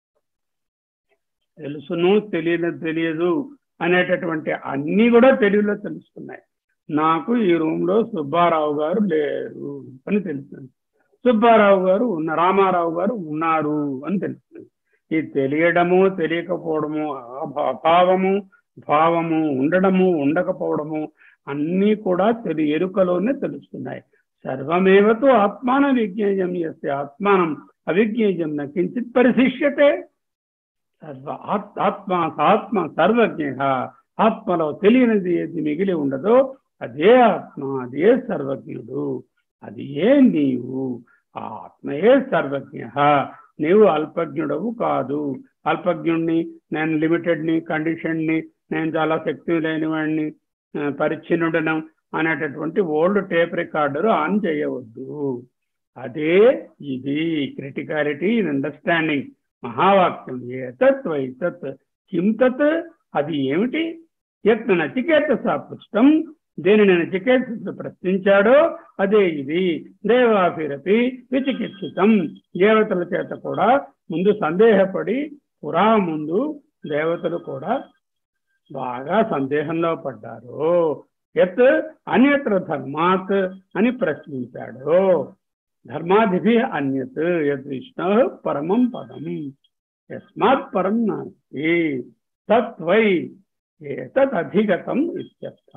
తెలుసును తెలియదు తెలియదు అనేటటువంటి అన్ని కూడా తెలుగులో తెలుస్తున్నాయి నాకు ఈ రూమ్ లో సుబ్బారావు గారు లేరు అని తెలుస్తుంది సుబ్బారావు గారు ఉన్న రామారావు గారు ఉన్నారు అని తెలుస్తుంది ఈ తెలియడము తెలియకపోవడము అభావము భావము ఉండడము ఉండకపోవడము అన్నీ కూడా తెలి ఎరుకలోనే తెలుస్తున్నాయి సర్వమేవతో ఆత్మాన విజ్ఞేయం ఎస్తే ఆత్మానం అవిజ్ఞేయం కించిత్ పరిశిష్యతే సర్వ ఆత్మ ఆత్మ సర్వజ్ఞ ఆత్మలో తెలియనిది ఏది మిగిలి ఉండదో అదే ఆత్మ అదే సర్వజ్ఞుడు అది ఏ నీవు ఆ ఆత్మయే సర్వజ్ఞ నీవు అల్పజ్ఞుడవు కాదు అల్పజ్ఞుడిని నేను లిమిటెడ్ని కండిషన్ని నేను చాలా శక్తి లేని వాడిని పరిచ్ఛిన్నుడను అనేటటువంటి ఓల్డ్ టేప్ రికార్డర్ ఆన్ చేయవద్దు అదే ఇది క్రిటికాలిటీ ఇన్ అండర్స్టాండింగ్ మహావాక్యం ఏతత్ వైతత్ కిం తత్ అది ఏమిటి యత్న నచికేత సాపృష్టం దేనిని నచికేత ప్రశ్నించాడో అదే ఇది దేవాభిరపి విచికిత్సితం దేవతల చేత కూడా ముందు సందేహపడి పురా ముందు దేవతలు కూడా బాగా సందేహంలో పడ్డారు యత్ అన్యత్ర ధర్మాత్ అని ప్రశ్నించాడు ధర్మాధిపి అన్యత్ యద్ విష్ణు పరమం పదం యస్మాత్ పరం నాస్తి తత్ వై ఏతత్ అధిగతం ఇత్యర్థ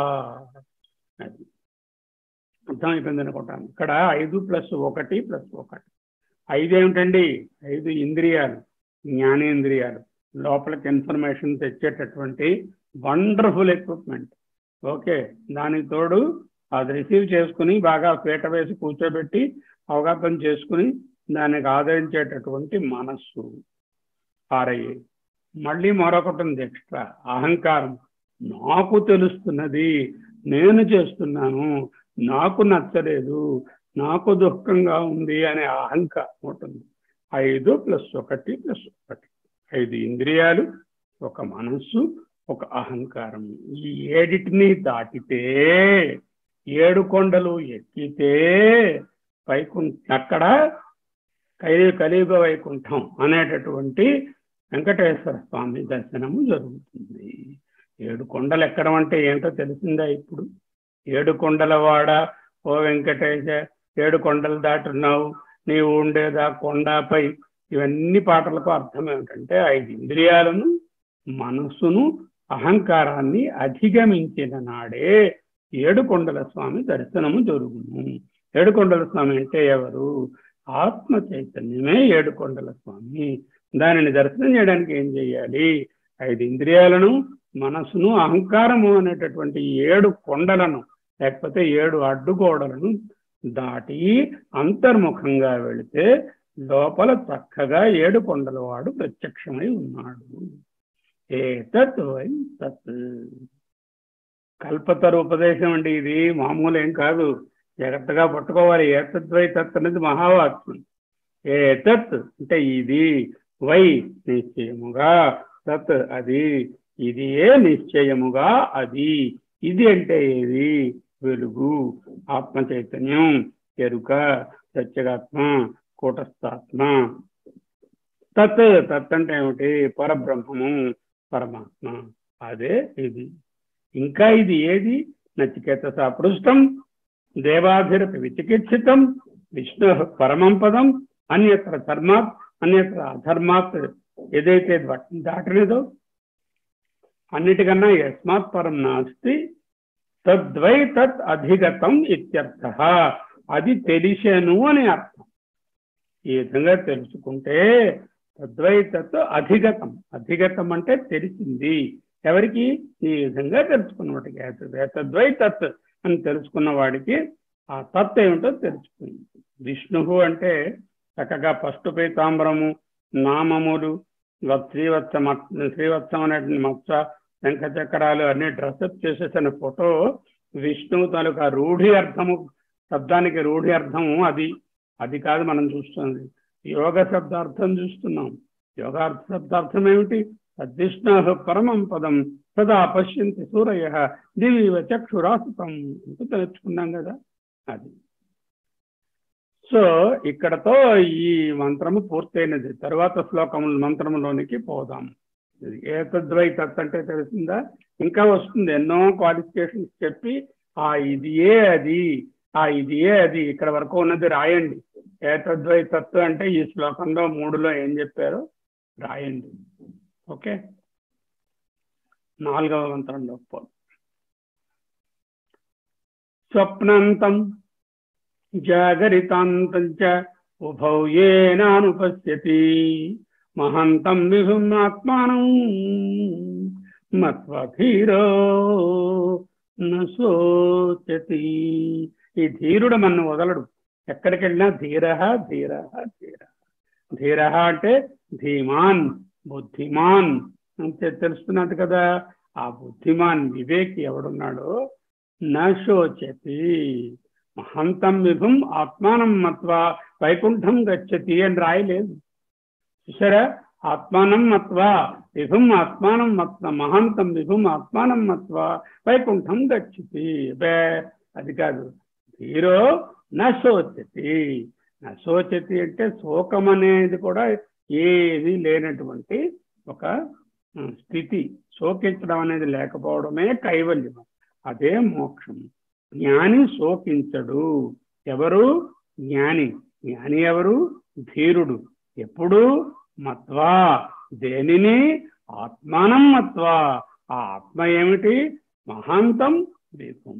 అది అర్థమైపోయింది అనుకుంటాను ఇక్కడ ఐదు ప్లస్ ఒకటి ప్లస్ ఒకటి ఐదు ఏమిటండి ఐదు ఇంద్రియాలు జ్ఞానేంద్రియాలు లోపలికి ఇన్ఫర్మేషన్ తెచ్చేటటువంటి వండర్ఫుల్ ఎక్విప్మెంట్ ఓకే దానికి తోడు అది రిసీవ్ చేసుకుని బాగా పీట వేసి కూర్చోబెట్టి అవగాహన చేసుకుని దానికి ఆదరించేటటువంటి మనస్సు ఆరయ్యి మళ్ళీ మరొకటి ఉంది ఎక్స్ట్రా అహంకారం నాకు తెలుస్తున్నది నేను చేస్తున్నాను నాకు నచ్చలేదు నాకు దుఃఖంగా ఉంది అనే అహంకారం ఉంటుంది ఐదు ప్లస్ ఒకటి ప్లస్ ఒకటి ఐదు ఇంద్రియాలు ఒక మనస్సు ఒక అహంకారం ఈ ఏడిటిని దాటితే ఏడు కొండలు ఎక్కితే వైకుంఠ అక్కడ కలి కలియుగ వైకుంఠం అనేటటువంటి వెంకటేశ్వర స్వామి దర్శనము జరుగుతుంది ఏడు కొండలు ఎక్కడం అంటే ఏంటో తెలిసిందా ఇప్పుడు ఏడు కొండల వాడ ఓ వెంకటేశ ఏడు కొండలు దాటున్నావు నీవు ఉండేదా కొండపై ఇవన్నీ పాటలకు అర్థం ఏమిటంటే ఐదు ఇంద్రియాలను మనస్సును అహంకారాన్ని అధిగమించిన నాడే ఏడుకొండల స్వామి దర్శనము జరుగును ఏడుకొండల స్వామి అంటే ఎవరు ఆత్మ చైతన్యమే ఏడుకొండల స్వామి దానిని దర్శనం చేయడానికి ఏం చేయాలి ఐదు ఇంద్రియాలను మనసును అహంకారము అనేటటువంటి ఏడు కొండలను లేకపోతే ఏడు అడ్డుగోడలను దాటి అంతర్ముఖంగా వెళితే లోపల చక్కగా ఏడు కొండల వాడు ప్రత్యక్షమై ఉన్నాడు ఏతత్ వై తత్ కల్పతరు ఉపదేశం అండి ఇది మామూలు ఏం కాదు జాగ్రత్తగా పట్టుకోవాలి ఏతద్వై తత్ అనేది మహావాక్యం ఏతత్ అంటే ఇది వై నిశ్చయముగా తత్ అది ఇది ఏ నిశ్చయముగా అది ఇది అంటే ఏది వెలుగు ఆత్మ చైతన్యం ఎరుక సత్యగాత్మ కూటస్థాత్మ తత్ తత్ అంటే ఏమిటి పరబ్రహ్మము పరమాత్మ అదే ఇది ఇంకా ఇది ఏది నచికేత సాపృష్టం దేవాధిరపి విచికిత్సితం విష్ణు పరమం పదం అన్యత్ర ధర్మాత్ అన్యత్ర అధర్మాత్ ఏదైతే దాటలేదో అన్నిటికన్నా యస్మాత్ పరం నాస్తి తద్వై తత్ అధిగతం ఇత్యర్థ అది తెలిసెను అని అర్థం ఈ విధంగా తెలుసుకుంటే తద్వై తత్ అధిగతం అధిగతం అంటే తెలిసింది ఎవరికి ఈ విధంగా తెలుసుకున్నవాడికి తద్వై తత్ అని తెలుసుకున్న వాడికి ఆ తత్ ఏమిటో తెలుసుకుంది విష్ణువు అంటే చక్కగా పష్టు పీతాంబరము నామములు శ్రీవత్స శ్రీవత్సం అనేటువంటి మత్స శంఖ చక్రాలు అన్ని డ్రెస్అప్ చేసేసిన ఫోటో విష్ణువు తాలూకా రూఢి అర్థము శబ్దానికి రూఢి అర్థము అది అది కాదు మనం చూస్తుంది యోగ శబ్దార్థం చూస్తున్నాం యోగార్థ శబ్దార్థం ఏమిటి తద్విష్ణు పరమం పదం సదా పశ్యంతి సూరయ దివివ చక్షురాసుతం అంటూ తెలుసుకున్నాం కదా అది సో ఇక్కడతో ఈ మంత్రము పూర్తయినది తర్వాత శ్లోకముల మంత్రములోనికి పోదాం ఏతద్వై తత్ అంటే తెలిసిందా ఇంకా వస్తుంది ఎన్నో క్వాలిఫికేషన్స్ చెప్పి ఆ ఇది ఏ అది ఆ ఇది ఏ అది ఇక్కడ వరకు ఉన్నది రాయండి ఏతద్వై తత్తు అంటే ఈ శ్లోకంలో మూడులో ఏం చెప్పారో రాయండి ఓకే నాలుగవ మంత్రంలో స్వప్నంతం జాగరితాంతం చ ఉభౌ ఏనానుపశ్యతి మహంతం విభుం ఆత్మానం మత్వధీరో నోచతి ఈ ధీరుడు మన్ను వదలడు ఎక్కడికి వెళ్ళినా ధీర ధీర ధీర ధీర అంటే ధీమాన్ బుద్ధిమాన్ అంటే తెలుస్తున్నట్టు కదా ఆ బుద్ధిమాన్ వివేకి ఎవడున్నాడో నశోచతి మహంతం విభుం ఆత్మానం మత్వా వైకుంఠం గచ్చతి అని రాయలేదు చూసారా ఆత్మానం మత్వా విభుం ఆత్మానం మత్వ మహంతం విభుం ఆత్మానం మత్వా వైకుంఠం గచ్చతి బే అది కాదు హీరో నశోచతి నశోచతి అంటే శోకం అనేది కూడా ఏది లేనటువంటి ఒక స్థితి శోకించడం అనేది లేకపోవడమే కైవల్యం అదే మోక్షం జ్ఞాని శోకించడు ఎవరు జ్ఞాని జ్ఞాని ఎవరు ధీరుడు ఎప్పుడు మత్వా దేనిని ఆత్మానం మత్వా ఆ ఆత్మ ఏమిటి మహాంతం దీపం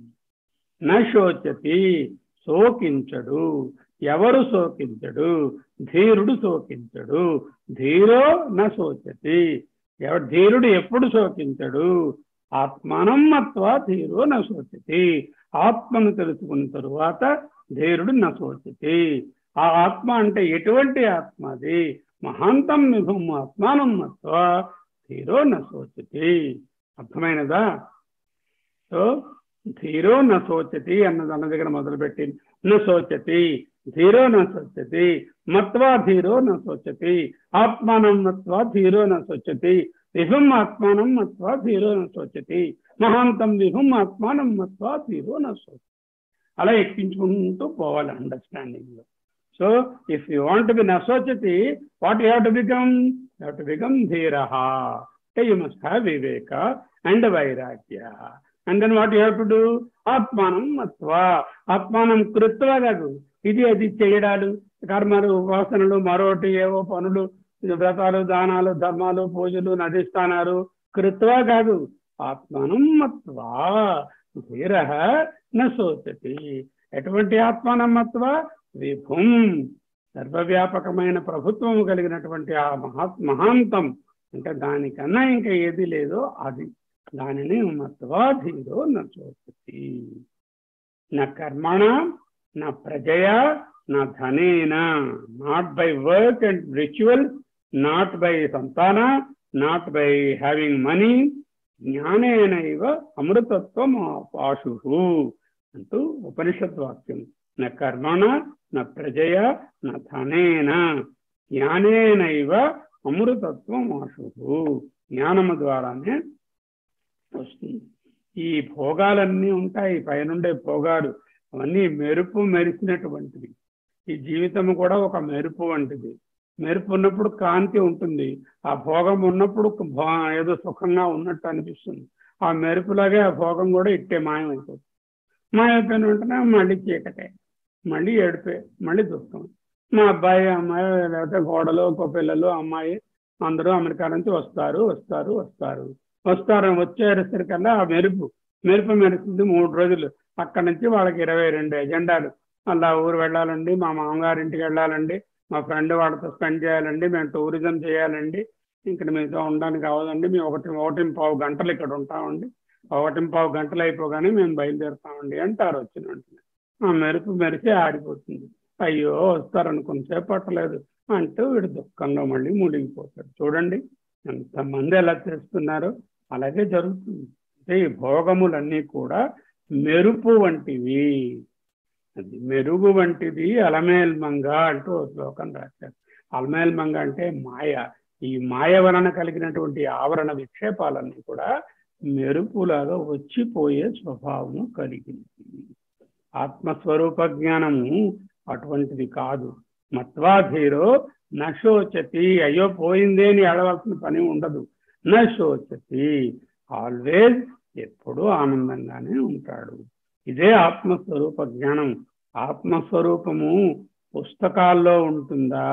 నశోచతి శోకించడు ఎవరు శోకించడు ధీరుడు శోకించడు ధీరో నశోచతి ఎవరు ధీరుడు ఎప్పుడు శోకించడు ఆత్మానం మత్వా ధీరో నశోచతి ఆత్మను తెలుసుకున్న తరువాత ధీరుడు నశోచతి ఆ ఆత్మ అంటే ఎటువంటి ఆత్మ అది మహాంతం నిభం ఆత్మానం మత్వా ధీరో నశోచతి అర్థమైనదా సో ధీరో నశోచతి అన్నది అన్న దగ్గర మొదలుపెట్టి నశోచతి ధీరో నశోచతి మత్వా ధీరో నశోచతి ఆత్మానం మత్వా ధీరో నశోచతి విభం ఆత్మానం మత్వా ధీరో నశోచతి మహాంతం విభం ఆత్మానం మత్వా ధీరో నశోచతి అలా ఎక్కించుకుంటూ పోవాలి అండర్స్టాండింగ్ లో so if you want be నశోచతి what you have to become you have to become ధీర అంటే యూ మస్ట్ హ్యావ్ వివేక అండ్ వైరాగ్య and then what you have to do ఆత్మానం మత్వా ఆత్మానం కృత్వా కాదు ఇది అది చేయడాలు కర్మలు ఉపాసనలు మరోటి ఏవో పనులు వ్రతాలు దానాలు ధర్మాలు పూజలు నదిస్థానాలు కృత్వా కాదు ఆత్మానం మత్వా ధీర నశోచతి ఎటువంటి ఆత్మానం మత్వా విభుం సర్వవ్యాపకమైన ప్రభుత్వం కలిగినటువంటి ఆ మహా మహాంతం అంటే దానికన్నా ఇంకా ఏది లేదో అది దానిని మత్వా ధీరో నశోచతి నా కర్మణ నా ప్రజయా నా ధనేన not by work and ritual not by సంతాన నాట్ బై హ్యావింగ్ మనీ జ్ఞానేనైవ అమృతత్వం ఆశు అంటూ ఉపనిషత్ వాక్యం న కర్మణ న ప్రజయ న ధనేన జ్ఞానేనైవ అమృతత్వం ఆశు జ్ఞానము ద్వారానే వస్తుంది ఈ భోగాలన్నీ ఉంటాయి పైనుండే భోగాలు అవన్నీ మెరుపు మెరిసినటువంటివి ఈ జీవితం కూడా ఒక మెరుపు వంటిది మెరుపు ఉన్నప్పుడు కాంతి ఉంటుంది ఆ భోగం ఉన్నప్పుడు భో- ఏదో సుఖంగా ఉన్నట్టు అనిపిస్తుంది ఆ మెరుపులాగే ఆ భోగం కూడా ఇట్టే మాయమైపోతుంది మాయమైపోయిన వెంటనే మళ్ళీ చీకటే మళ్ళీ ఏడిపే మళ్ళీ దుఃఖం మా అబ్బాయి అమ్మాయి లేకపోతే గోడలు ఒక పిల్లలు అమ్మాయి అందరూ అమెరికా నుంచి వస్తారు వస్తారు వస్తారు వస్తారు వచ్చేసరికల్లా ఆ మెరుపు మెరుపు మెరుస్తుంది మూడు రోజులు అక్కడ నుంచి వాళ్ళకి ఇరవై రెండు ఎజెండాలు అలా ఊరు వెళ్ళాలండి మా మామగారింటికి వెళ్ళాలండి మా ఫ్రెండ్ వాళ్ళతో స్పెండ్ చేయాలండి మేము టూరిజం చేయాలండి ఇక్కడ మీతో ఉండడానికి అవ్వదండి మేము ఒకటి ఒకటి పావు గంటలు ఇక్కడ ఉంటామండి ఒకటి పావు గంటలు అయిపోగానే మేము బయలుదేరుతామండి అంటారు వచ్చిన వెంటనే ఆ మెరుపు మెరిసి ఆడిపోతుంది అయ్యో వస్తారనుకుని సేపు పట్టలేదు అంటూ వీడు దుఃఖంలో మళ్ళీ మునిగిపోతాడు చూడండి ఎంతమంది ఎలా చేస్తున్నారో అలాగే జరుగుతుంది అంటే ఈ భోగములన్నీ కూడా మెరుపు వంటివి అది మెరుగు వంటిది అలమేల్ మంగ అంటూ ఒక శ్లోకం రాశారు అలమేల్ మంగ అంటే మాయ ఈ మాయ వలన కలిగినటువంటి ఆవరణ విక్షేపాలన్నీ కూడా మెరుపులాగా వచ్చిపోయే స్వభావము కలిగింది ఆత్మస్వరూప జ్ఞానము అటువంటిది కాదు మత్వాధీరో నశోచతి అయ్యో పోయిందే అని అడవలసిన పని ఉండదు నశోచతి ఆల్వేజ్ ఎప్పుడూ ఆనందంగానే ఉంటాడు ఇదే ఆత్మస్వరూప జ్ఞానం ఆత్మస్వరూపము పుస్తకాల్లో ఉంటుందా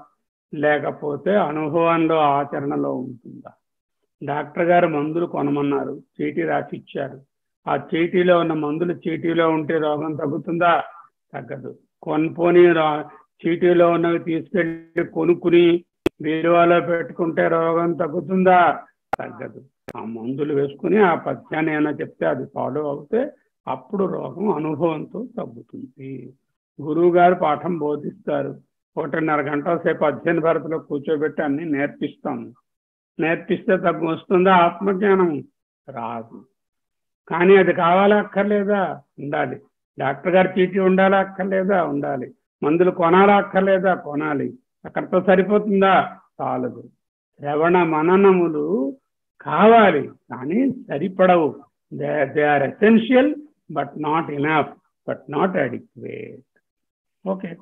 లేకపోతే అనుభవంలో ఆచరణలో ఉంటుందా డాక్టర్ గారు మందులు కొనమన్నారు చీటీ రాసి ఇచ్చారు ఆ చీటీలో ఉన్న మందులు చీటీలో ఉంటే రోగం తగ్గుతుందా తగ్గదు కొనుక్కొని రా- చీటీలో ఉన్నవి తీసుకెళ్ళి కొనుక్కుని బీరువాలో పెట్టుకుంటే రోగం తగ్గుతుందా తగ్గదు ఆ మందులు వేసుకుని ఆ పథ్యాన్ని ఏమైనా చెప్తే అది ఫాలో అవుతే అప్పుడు రోగం అనుభవంతో తగ్గుతుంది గురువు గారు పాఠం బోధిస్తారు ఒకటిన్నర గంటల సేపు అధ్యయన భారతిలో కూర్చోబెట్టి అన్ని నేర్పిస్తాం నేర్పిస్తే తగ్గు వస్తుందా ఆత్మజ్ఞానం రాదు కానీ అది కావాలా అక్కర్లేదా ఉండాలి డాక్టర్ గారి చీటీ ఉండాలా అక్కర్లేదా ఉండాలి మందులు కొనాలా అక్కర్లేదా కొనాలి అక్కడితో సరిపోతుందా చాలదు శ్రవణ మననములు కావాలి కానీ సరిపడవు they they are essential but not enough but not adequate okay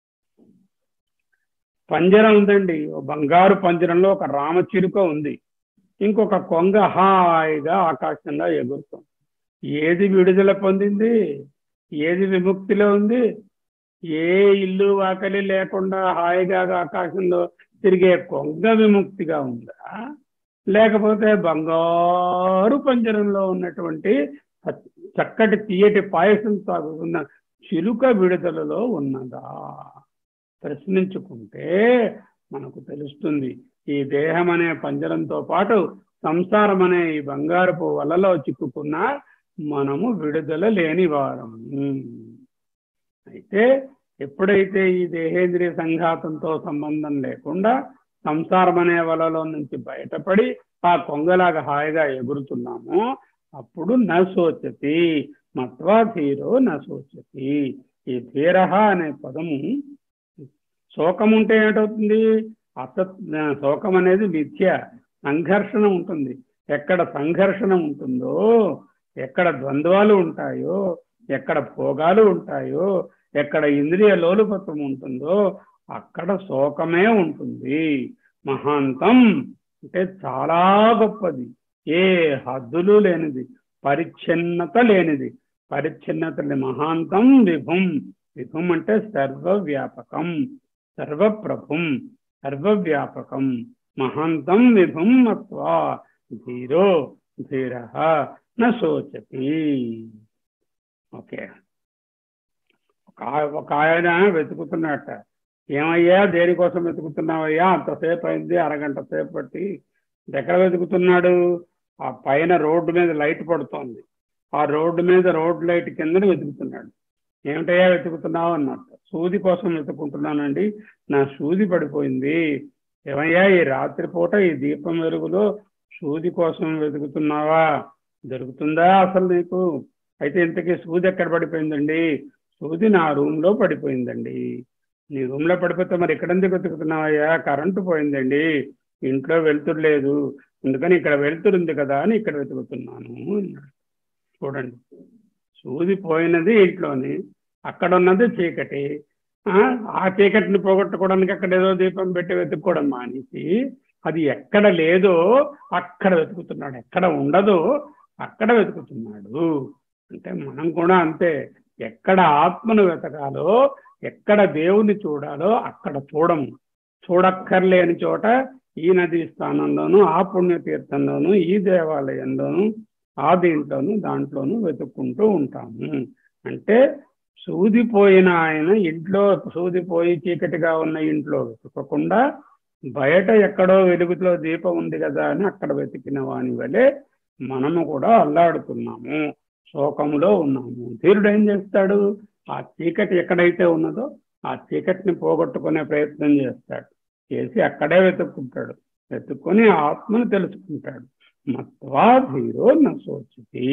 పంజరం ఉందండి ఓ బంగారు పంజరంలో ఒక రామచిలుక ఉంది ఇంకొక కొంగ హాయిగా ఆకాశంలో ఎగురుతుంది ఏది విడుదల పొందింది ఏది విముక్తిలో ఉంది ఏ ఇల్లు వాకలి లేకుండా హాయిగా ఆకాశంలో తిరిగే కొంగ విముక్తిగా ఉందా లేకపోతే బంగారు పంజరంలో ఉన్నటువంటి చక్కటి తీయటి పాయసం తాగుతున్న చిలుక విడుదలలో ఉన్నదా ప్రశ్నించుకుంటే మనకు తెలుస్తుంది ఈ దేహం అనే పంజరంతో పాటు సంసారం అనే ఈ బంగారపు వలలో చిక్కుకున్న మనము విడుదల లేని వారము అయితే ఎప్పుడైతే ఈ దేహేంద్రియ సంఘాతంతో సంబంధం లేకుండా సంసారం అనే వలలో నుంచి బయటపడి ఆ కొంగలాగా హాయిగా ఎగురుతున్నామో అప్పుడు నశోచతి మత్వా ధీరో నశోచతి ఈ ధీరహ అనే పదము శోకం ఉంటే ఏంటవుతుంది అసత్ శోకం అనేది మిథ్య సంఘర్షణ ఉంటుంది ఎక్కడ సంఘర్షణ ఉంటుందో ఎక్కడ ద్వంద్వాలు ఉంటాయో ఎక్కడ భోగాలు ఉంటాయో ఎక్కడ ఇంద్రియ లోలుపత్వం ఉంటుందో అక్కడ శోకమే ఉంటుంది మహాంతం అంటే చాలా గొప్పది ఏ హద్దులు లేనిది పరిచ్ఛిన్నత లేనిది పరిచ్ఛిన్నత లేని మహాంతం విభుం విభుం అంటే సర్వవ్యాపకం సర్వప్రభుం సర్వవ్యాపకం మహాంతం విభుం మత్వా ధీరో ధీర నోచతి ఓకే ఒక ఒక ఆయన వెతుకుతున్నట్ట ఏమయ్యా దేనికోసం వెతుకుతున్నావయ్యా అంతసేపు అయింది అరగంట సేపు పట్టి ఎక్కడ వెతుకుతున్నాడు ఆ పైన రోడ్డు మీద లైట్ పడుతోంది ఆ రోడ్డు మీద రోడ్ లైట్ కింద వెతుకుతున్నాడు ఏమిటయ్యా వెతుకుతున్నావు అన్నట్టు సూది కోసం వెతుకుంటున్నానండి నా సూది పడిపోయింది ఏమయ్యా ఈ రాత్రిపూట ఈ దీపం వెలుగులో సూది కోసం వెతుకుతున్నావా దొరుకుతుందా అసలు నీకు అయితే ఇంతకీ సూది ఎక్కడ పడిపోయిందండి సూది నా రూమ్ లో పడిపోయిందండి నీ రూమ్ లో పడిపోతే మరి ఇక్కడ ఎందుకు వెతుకుతున్నావయ్యా కరెంటు పోయిందండి ఇంట్లో వెలుతురు లేదు అందుకని ఇక్కడ వెలుతురు ఉంది కదా అని ఇక్కడ వెతుకుతున్నాను అన్నాడు చూడండి సూది పోయినది ఇంట్లోని అక్కడ ఉన్నది చీకటి ఆ, ఆ చీకటిని పోగొట్టుకోవడానికి అక్కడ ఏదో దీపం పెట్టి వెతుక్కోవడం మానేసి అది ఎక్కడ లేదో అక్కడ వెతుకుతున్నాడు ఎక్కడ ఉండదో అక్కడ వెతుకుతున్నాడు అంటే మనం కూడా అంతే ఎక్కడ ఆత్మను వెతకాలో ఎక్కడ దేవుని చూడాలో అక్కడ చూడము చూడక్కర్లేని చోట ఈ నదీ స్థానంలోను ఆ పుణ్యతీర్థంలోను ఈ దేవాలయంలోను ఆ దీంట్లోను దాంట్లోనూ వెతుక్కుంటూ ఉంటాము అంటే సూదిపోయిన ఆయన ఇంట్లో సూదిపోయి చీకటిగా ఉన్న ఇంట్లో వెతకకుండా బయట ఎక్కడో వెలుగులో దీపం ఉంది కదా అని అక్కడ వెతికిన వాని వలె మనము కూడా అల్లాడుతున్నాము శోకములో ఉన్నాము ధీరుడు ఏం చేస్తాడు ఆ చీకటి ఎక్కడైతే ఉన్నదో ఆ చీకటిని పోగొట్టుకునే ప్రయత్నం చేస్తాడు చేసి అక్కడే వెతుక్కుంటాడు వెతుక్కొని ఆత్మను తెలుసుకుంటాడు మత్వా ధీరో నశోచితి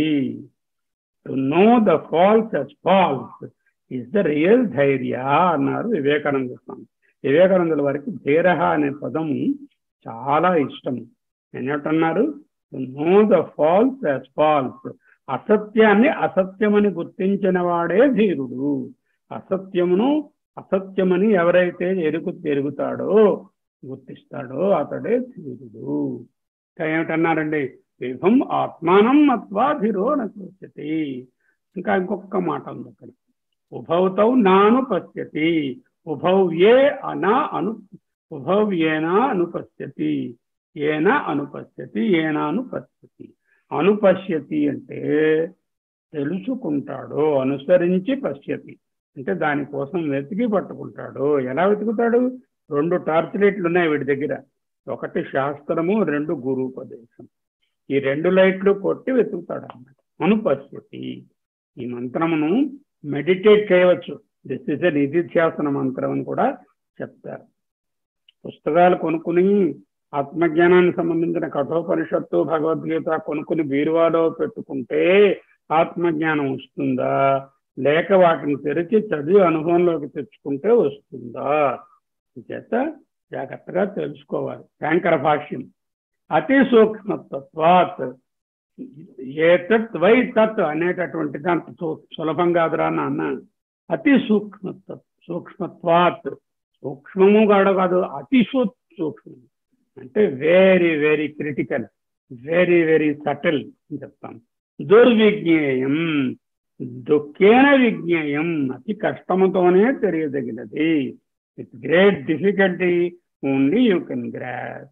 to know the false as false is the real ధైర్య అన్నారు వివేకానంద స్వామి వివేకానందుల వారికి ధీరహ అనే పదం చాలా ఇష్టం ఏమిటన్నారు know the false as false అసత్యాన్ని అసత్యమని గుర్తించిన వాడే ధీరుడు అసత్యమును అసత్యమని ఎవరైతే ఎరుగు ఎరుగుతాడో గుర్తిస్తాడో అతడే ధీరుడు ఇంకా ఏమిటన్నారండి విభం ఆత్మానం మత్వా ధీరో నశోచ్యతి ఇంకా ఇంకొక మాట ఉంది అక్కడ ఉభౌతౌ నాను పశ్యతి ఉభౌ ఏ అనా అను ఉభౌ ఏనా అనుపశ్యతి ఏన అనుపశ్యతి ఏనా అనుపశ్యతి అనుపశ్యతి అంటే తెలుసుకుంటాడు అనుసరించి పశ్యతి అంటే దానికోసం వెతికి పట్టుకుంటాడు ఎలా వెతుకుతాడు రెండు టార్చ్ లైట్లు ఉన్నాయి వీడి దగ్గర ఒకటి శాస్త్రము రెండు గురూపదేశం ఈ రెండు లైట్లు కొట్టి వెతుకుతాడు అన్నమాట అనుపశ్యతి ఈ మంత్రమును మెడిటేట్ చేయవచ్చు దిస్ ఇస్ ఎ నిధిధ్యాసన మంత్రం అని కూడా చెప్తారు పుస్తకాలు కొనుక్కుని ఆత్మజ్ఞానానికి సంబంధించిన కఠోపనిషత్తు భగవద్గీత కొనుక్కుని బీరువాలో పెట్టుకుంటే ఆత్మజ్ఞానం వస్తుందా లేక వాటిని తెరిచి చదివి అనుభవంలోకి తెచ్చుకుంటే వస్తుందా చేత జాగ్రత్తగా తెలుసుకోవాలి శంకర భాష్యం అతి సూక్ష్మత్వాత్ ఏతత్ వై తత్ అనేటటువంటి దాంతో సు- సులభం కాదురా నాన్న అతి సూక్ష్మత్వ సూక్ష్మత్వాత్ సూక్ష్మము కాదు కాదు అతి సూ- సూక్ష్మం అంటే very very critical very very subtle అని చెప్తాం దుర్విజ్ఞేయం దుఃఖేన విజ్ఞేయం అతి కష్టముతోనే తెలియదగినది with great difficulty only you can grasp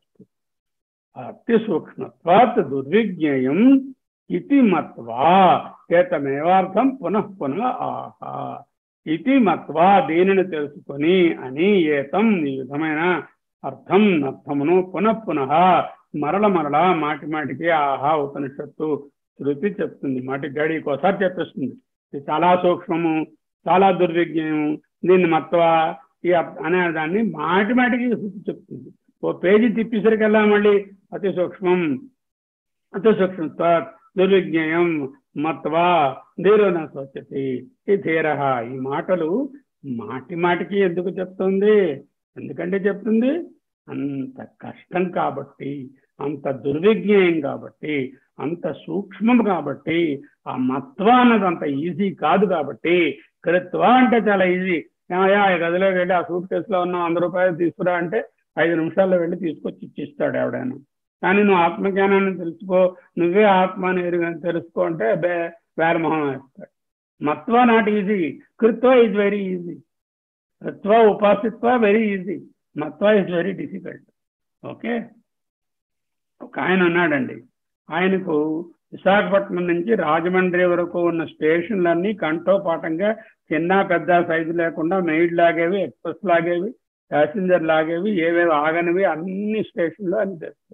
అతి సూక్ష్మత్వాత్ దుర్విజ్ఞేయం ఇది మత్వా ఏతమేవార్థం పునః పునః ఆహా ఇది మత్వా దీనిని తెలుసుకొని అని ఏతం ఈ విధమైన అర్థం అర్థమును పునః పునః మరల మరల మాటి మాటికి ఆహా ఉపనిషత్తు శృతి చెప్తుంది మాటి గడికి ఒకసారి చెప్పేస్తుంది ఇది చాలా సూక్ష్మము చాలా దుర్విజ్ఞము దీన్ని మత్వా ఈ అప్- అనే దాన్ని మాటి మాటికి శృతి చెప్తుంది ఓ పేజీ తిప్పేసరికల్లా మళ్ళీ అతి సూక్ష్మం అతి సూక్ష్మత్వ దుర్విజ్ఞేయం మత్వా ధీరోన స్వచ్ఛతి ఈ ధీర ఈ మాటలు మాటి మాటికి ఎందుకు చెప్తుంది ఎందుకంటే చెప్తుంది అంత కష్టం కాబట్టి అంత దుర్విజ్ఞేయం కాబట్టి అంత సూక్ష్మం కాబట్టి ఆ మత్వ అన్నది అంత ఈజీ కాదు కాబట్టి కృత్వ అంటే చాలా ఈజీ ఏమయ్యా ఈ గదిలో వెళ్ళి ఆ సూట్ కేసులో ఉన్న వంద రూపాయలు తీసుకురా అంటే ఐదు నిమిషాల్లో వెళ్ళి తీసుకొచ్చి ఇచ్చిస్తాడు ఎవడైనా కానీ నువ్వు ఆత్మజ్ఞానాన్ని తెలుసుకో నువ్వే ఆత్మ అని ఎరుగని తెలుసుకో అంటే బే వేరమొహం వేస్తాడు మత్వ నాట్ ఈజీ కృత్వ ఈజ్ వెరీ ఈజీ కృత్వ ఉపాసిత్వ వెరీ ఈజీ మత్వ ఇస్ వెరీ డిఫికల్ట్ ఓకే ఒక ఆయన ఉన్నాడండి ఆయనకు విశాఖపట్నం నుంచి రాజమండ్రి వరకు ఉన్న స్టేషన్లన్నీ కంటో పాఠంగా చిన్న పెద్ద సైజు లేకుండా మెయిడ్ లాగేవి ఎక్స్ప్రెస్ లాగేవి ప్యాసింజర్ లాగేవి ఏవేవి ఆగనివి అన్ని స్టేషన్లో అని తెలుసు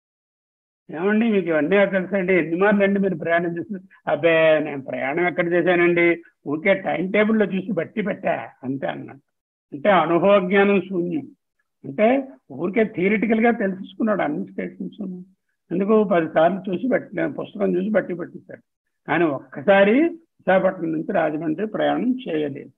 ఏమండి మీకు ఇవన్నీ తెలుసండి ఎన్ని మార్లు అండి మీరు ప్రయాణం చేసిన అబ్బే నేను ప్రయాణం ఎక్కడ చేశానండి ఊరికే టైం టేబుల్లో చూసి బట్టి పెట్టా అంతే అన్నట్టు అంటే అనుభవ జ్ఞానం శూన్యం అంటే ఊరికే థియరిటికల్ గా తెలుసుకున్నాడు అన్ని స్టేషన్స్ ఎందుకు పది సార్లు చూసి బట్టి పుస్తకం చూసి బట్టి పెట్టించాడు కానీ ఒక్కసారి విశాఖపట్నం నుంచి రాజమండ్రి ప్రయాణం చేయలేదు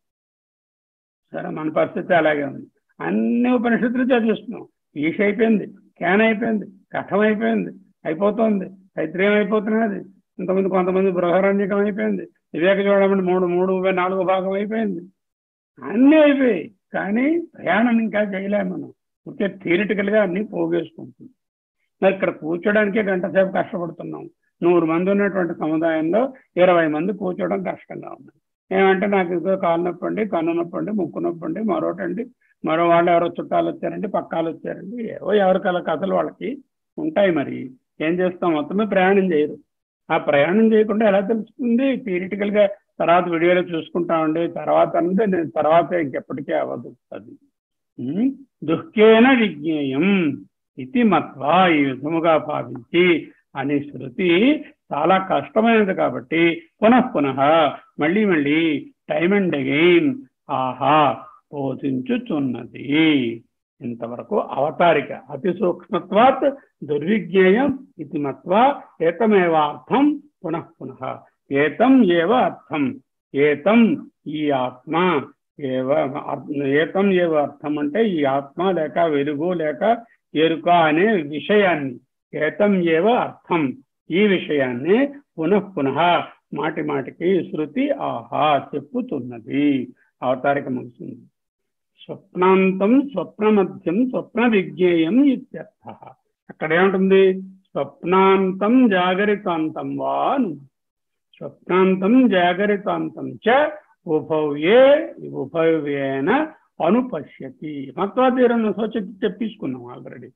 సరే మన పరిస్థితి అలాగే ఉంది అన్ని ఉపనిషత్తులు చదివిస్తున్నాం ఈష అయిపోయింది క్యాన్ అయిపోయింది కథం అయిపోయింది అయిపోతుంది తైత్రయం అయిపోతున్నది ఇంతమంది కొంతమంది బృహరంజకం అయిపోయింది వివేక చూడమని మూడు మూడు నాలుగో భాగం అయిపోయింది అన్నీ అయిపోయాయి కానీ ప్రయాణం ఇంకా చేయలేము మనం ఊరికే థియరిటికల్ గా అన్ని పోగేసుకుంటుంది మరి ఇక్కడ కూర్చోడానికే గంట సేపు కష్టపడుతున్నాం నూరు మంది ఉన్నటువంటి సముదాయంలో ఇరవై మంది కూర్చోవడం కష్టంగా ఉంది ఏమంటే నాకు ఇదో కాలు నొప్పండి కన్ను నొప్పండి ముక్కు నొప్పండి మరోటండి మరో వాళ్ళు ఎవరో చుట్టాలు వచ్చారండి పక్కాలు వచ్చారండి ఏవో ఎవరికల కథలు వాళ్ళకి ఉంటాయి మరి ఏం చేస్తాం మొత్తమే ప్రయాణం చేయరు ఆ ప్రయాణం చేయకుండా ఎలా తెలుస్తుంది థియరిటికల్ గా తర్వాత వీడియోలో చూసుకుంటామండి తర్వాత అంటే నేను తర్వాత ఇంకెప్పటికీ అవ్వదు అది ఉమ్, దుఃఖేన విజ్ఞేయం ఇది మత్వా ఈ విధముగా భావించి అనే శృతి చాలా కష్టమైనది కాబట్టి పునః పునః మళ్ళీ మళ్ళీ టైమ్ అండ్ అగైన్ ఆహా బోధించుచున్నది ఇంతవరకు అవతారిక అతి సూక్ష్మత్వాత్ దుర్విజ్ఞేయం ఇది మత్వా ఏతమేవార్థం పునః పునః ఏతం ఏవ అర్థం ఏతం ఈ ఆత్మ ఏవ ఏతం ఏవ అర్థం అంటే ఈ ఆత్మ లేక వెలుగు లేక ఎరుక అనే విషయాన్ని ఏతం ఏవ అర్థం ఈ విషయాన్ని పునః పునః మాటి మాటికి శృతి ఆహా చెప్పుతున్నది అవతారిక ముగిసింది స్వప్నాంతం స్వప్నమధ్యం స్వప్న విజ్ఞేయం ఇత్యర్థ అక్కడ ఏముంటుంది స్వప్నాంతం జాగరితాంతం వా అని ఉంది. స్వప్నాంతం జాగరితాంతం చ ఉభవ్యే ఉభవ్యేన అనుపశ్యతి మత్వాతీరం సోచతి తెప్పించుకున్నాం ఆల్రెడీ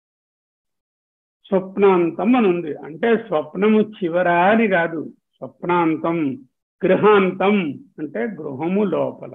స్వప్నాంతం అని ఉంది అంటే స్వప్నము చివరా అని కాదు స్వప్నాంతం గృహాంతం అంటే గృహము లోపల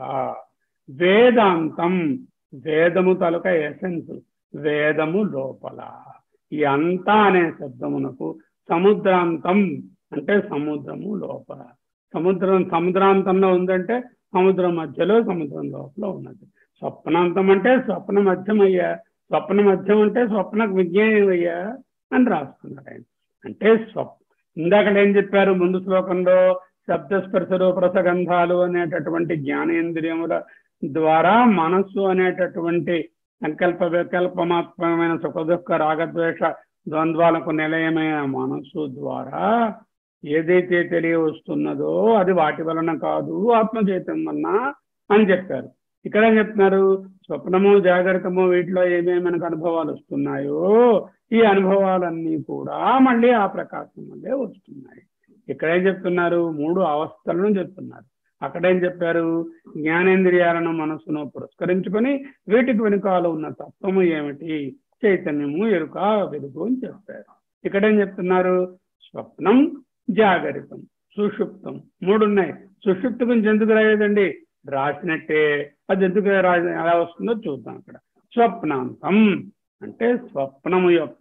వేదాంతం వేదము తలక ఎసెన్స్ వేదము లోపల ఈ అంతా అనే శబ్దమునకు సముద్రాంతం అంటే సముద్రము లోపల సముద్రం సముద్రాంతంలో ఉందంటే సముద్రం మధ్యలో సముద్రం లోపల ఉన్నది స్వప్నాంతం అంటే స్వప్న మధ్యం అయ్యా స్వప్న మధ్యం అంటే స్వప్న విజ్ఞానం అయ్యా అని రాస్తున్నారు ఆయన అంటే స్వప్ ఇందాక ఏం చెప్పారు ముందు శ్లోకంలో శబ్దస్పర్శ రూపరసగంధాలు అనేటటువంటి జ్ఞానేంద్రియముల ద్వారా మనస్సు అనేటటువంటి సంకల్ప వికల్పమాత్మకమైన సుఖదుఖ రాగద్వేష ద్వంద్వాలకు నిలయమైన మనస్సు ద్వారా ఏదైతే తెలియవస్తున్నదో అది వాటి వలన కాదు ఆత్మచైతం వలన అని చెప్పారు ఇక్కడ ఏం చెప్తున్నారు స్వప్నము జాగ్రత్తము వీటిలో ఏమేమి మనకు అనుభవాలు వస్తున్నాయో ఈ అనుభవాలన్నీ కూడా మళ్ళీ ఆ ప్రకాశం వల్లే వస్తున్నాయి ఇక్కడ ఏం చెప్తున్నారు మూడు అవస్థలను చెప్తున్నారు అక్కడేం చెప్పారు జ్ఞానేంద్రియాలను మనస్సును పురస్కరించుకొని వీటికి వెనుకాల ఉన్న తత్వము ఏమిటి చైతన్యము ఎరుక వెలుగు అని చెప్పారు ఇక్కడేం చెప్తున్నారు స్వప్నం జాగరితం సుషుప్తం మూడు ఉన్నాయి సుషుప్తి గురించి ఎందుకు రాయదండి రాసినట్టే అది ఎందుకు రా- ఎలా వస్తుందో చూద్దాం అక్కడ స్వప్నాంతం అంటే స్వప్నము యొక్క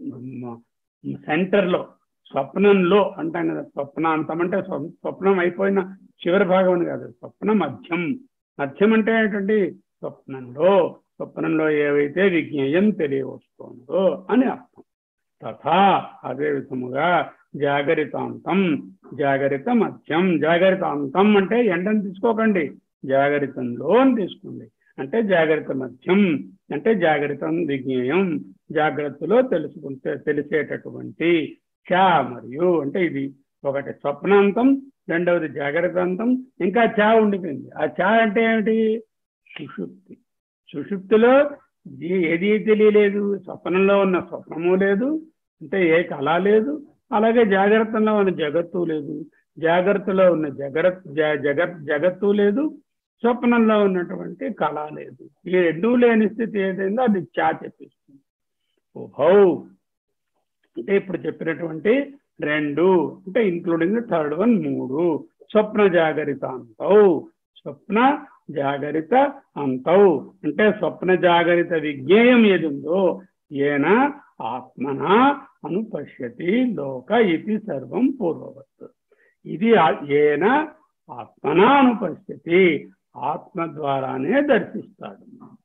సెంటర్ లో స్వప్నంలో అంటాం కదా స్వప్నాంతం అంటే స్వ- స్వప్నం అయిపోయిన చివరి భాగం అని కాదు స్వప్న మధ్యం మధ్యం అంటే ఏంటంటే స్వప్నంలో స్వప్నంలో ఏవైతే విజ్ఞేయం తెలియవస్తుందో అని అర్థం తథా అదే విధముగా జాగరితాంతం జాగరిత మధ్యం జాగరితాంతం అంటే ఎండని తీసుకోకండి జాగరితంలో అని తీసుకోండి అంటే జాగ్రత్త మధ్యం అంటే జాగ్రత్త విజ్ఞేయం జాగ్రత్తలో తెలుసుకుంటే తెలిసేటటువంటి చా మరియు అంటే ఇది ఒకటి స్వప్నాంతం రెండవది జాగ్రత్తాంతం ఇంకా చా ఉండిపోయింది ఆ చా అంటే ఏమిటి సుషుప్తి సుషుప్తిలో ఏ- ఏది తెలియలేదు స్వప్నంలో ఉన్న స్వప్నము లేదు అంటే ఏ కళ లేదు అలాగే జాగ్రత్తలో ఉన్న జగత్తు లేదు జాగ్రత్తలో ఉన్న జగత్ జ- జగత్ జగత్తు లేదు స్వప్నంలో ఉన్నటువంటి కళ లేదు ఈ రెండూ లేని స్థితి ఏదైందో అది చా చెప్పిస్తుంది ఉభౌ అంటే ఇప్పుడు చెప్పినటువంటి రెండు అంటే ఇంక్లూడింగ్ థర్డ్ వన్ మూడు స్వప్న జాగరిత అంతౌ స్వప్న జాగరిత అంతౌ అంటే స్వప్న జాగరిత విజ్ఞేయం ఏది ఉందో ఏన ఆత్మన అనుపశ్యతి లోక ఇది సర్వం పూర్వవత్ ఇది ఆ- ఏన ఆత్మన అనుపశ్యతి ఆత్మ ద్వారానే దర్శిస్తాడు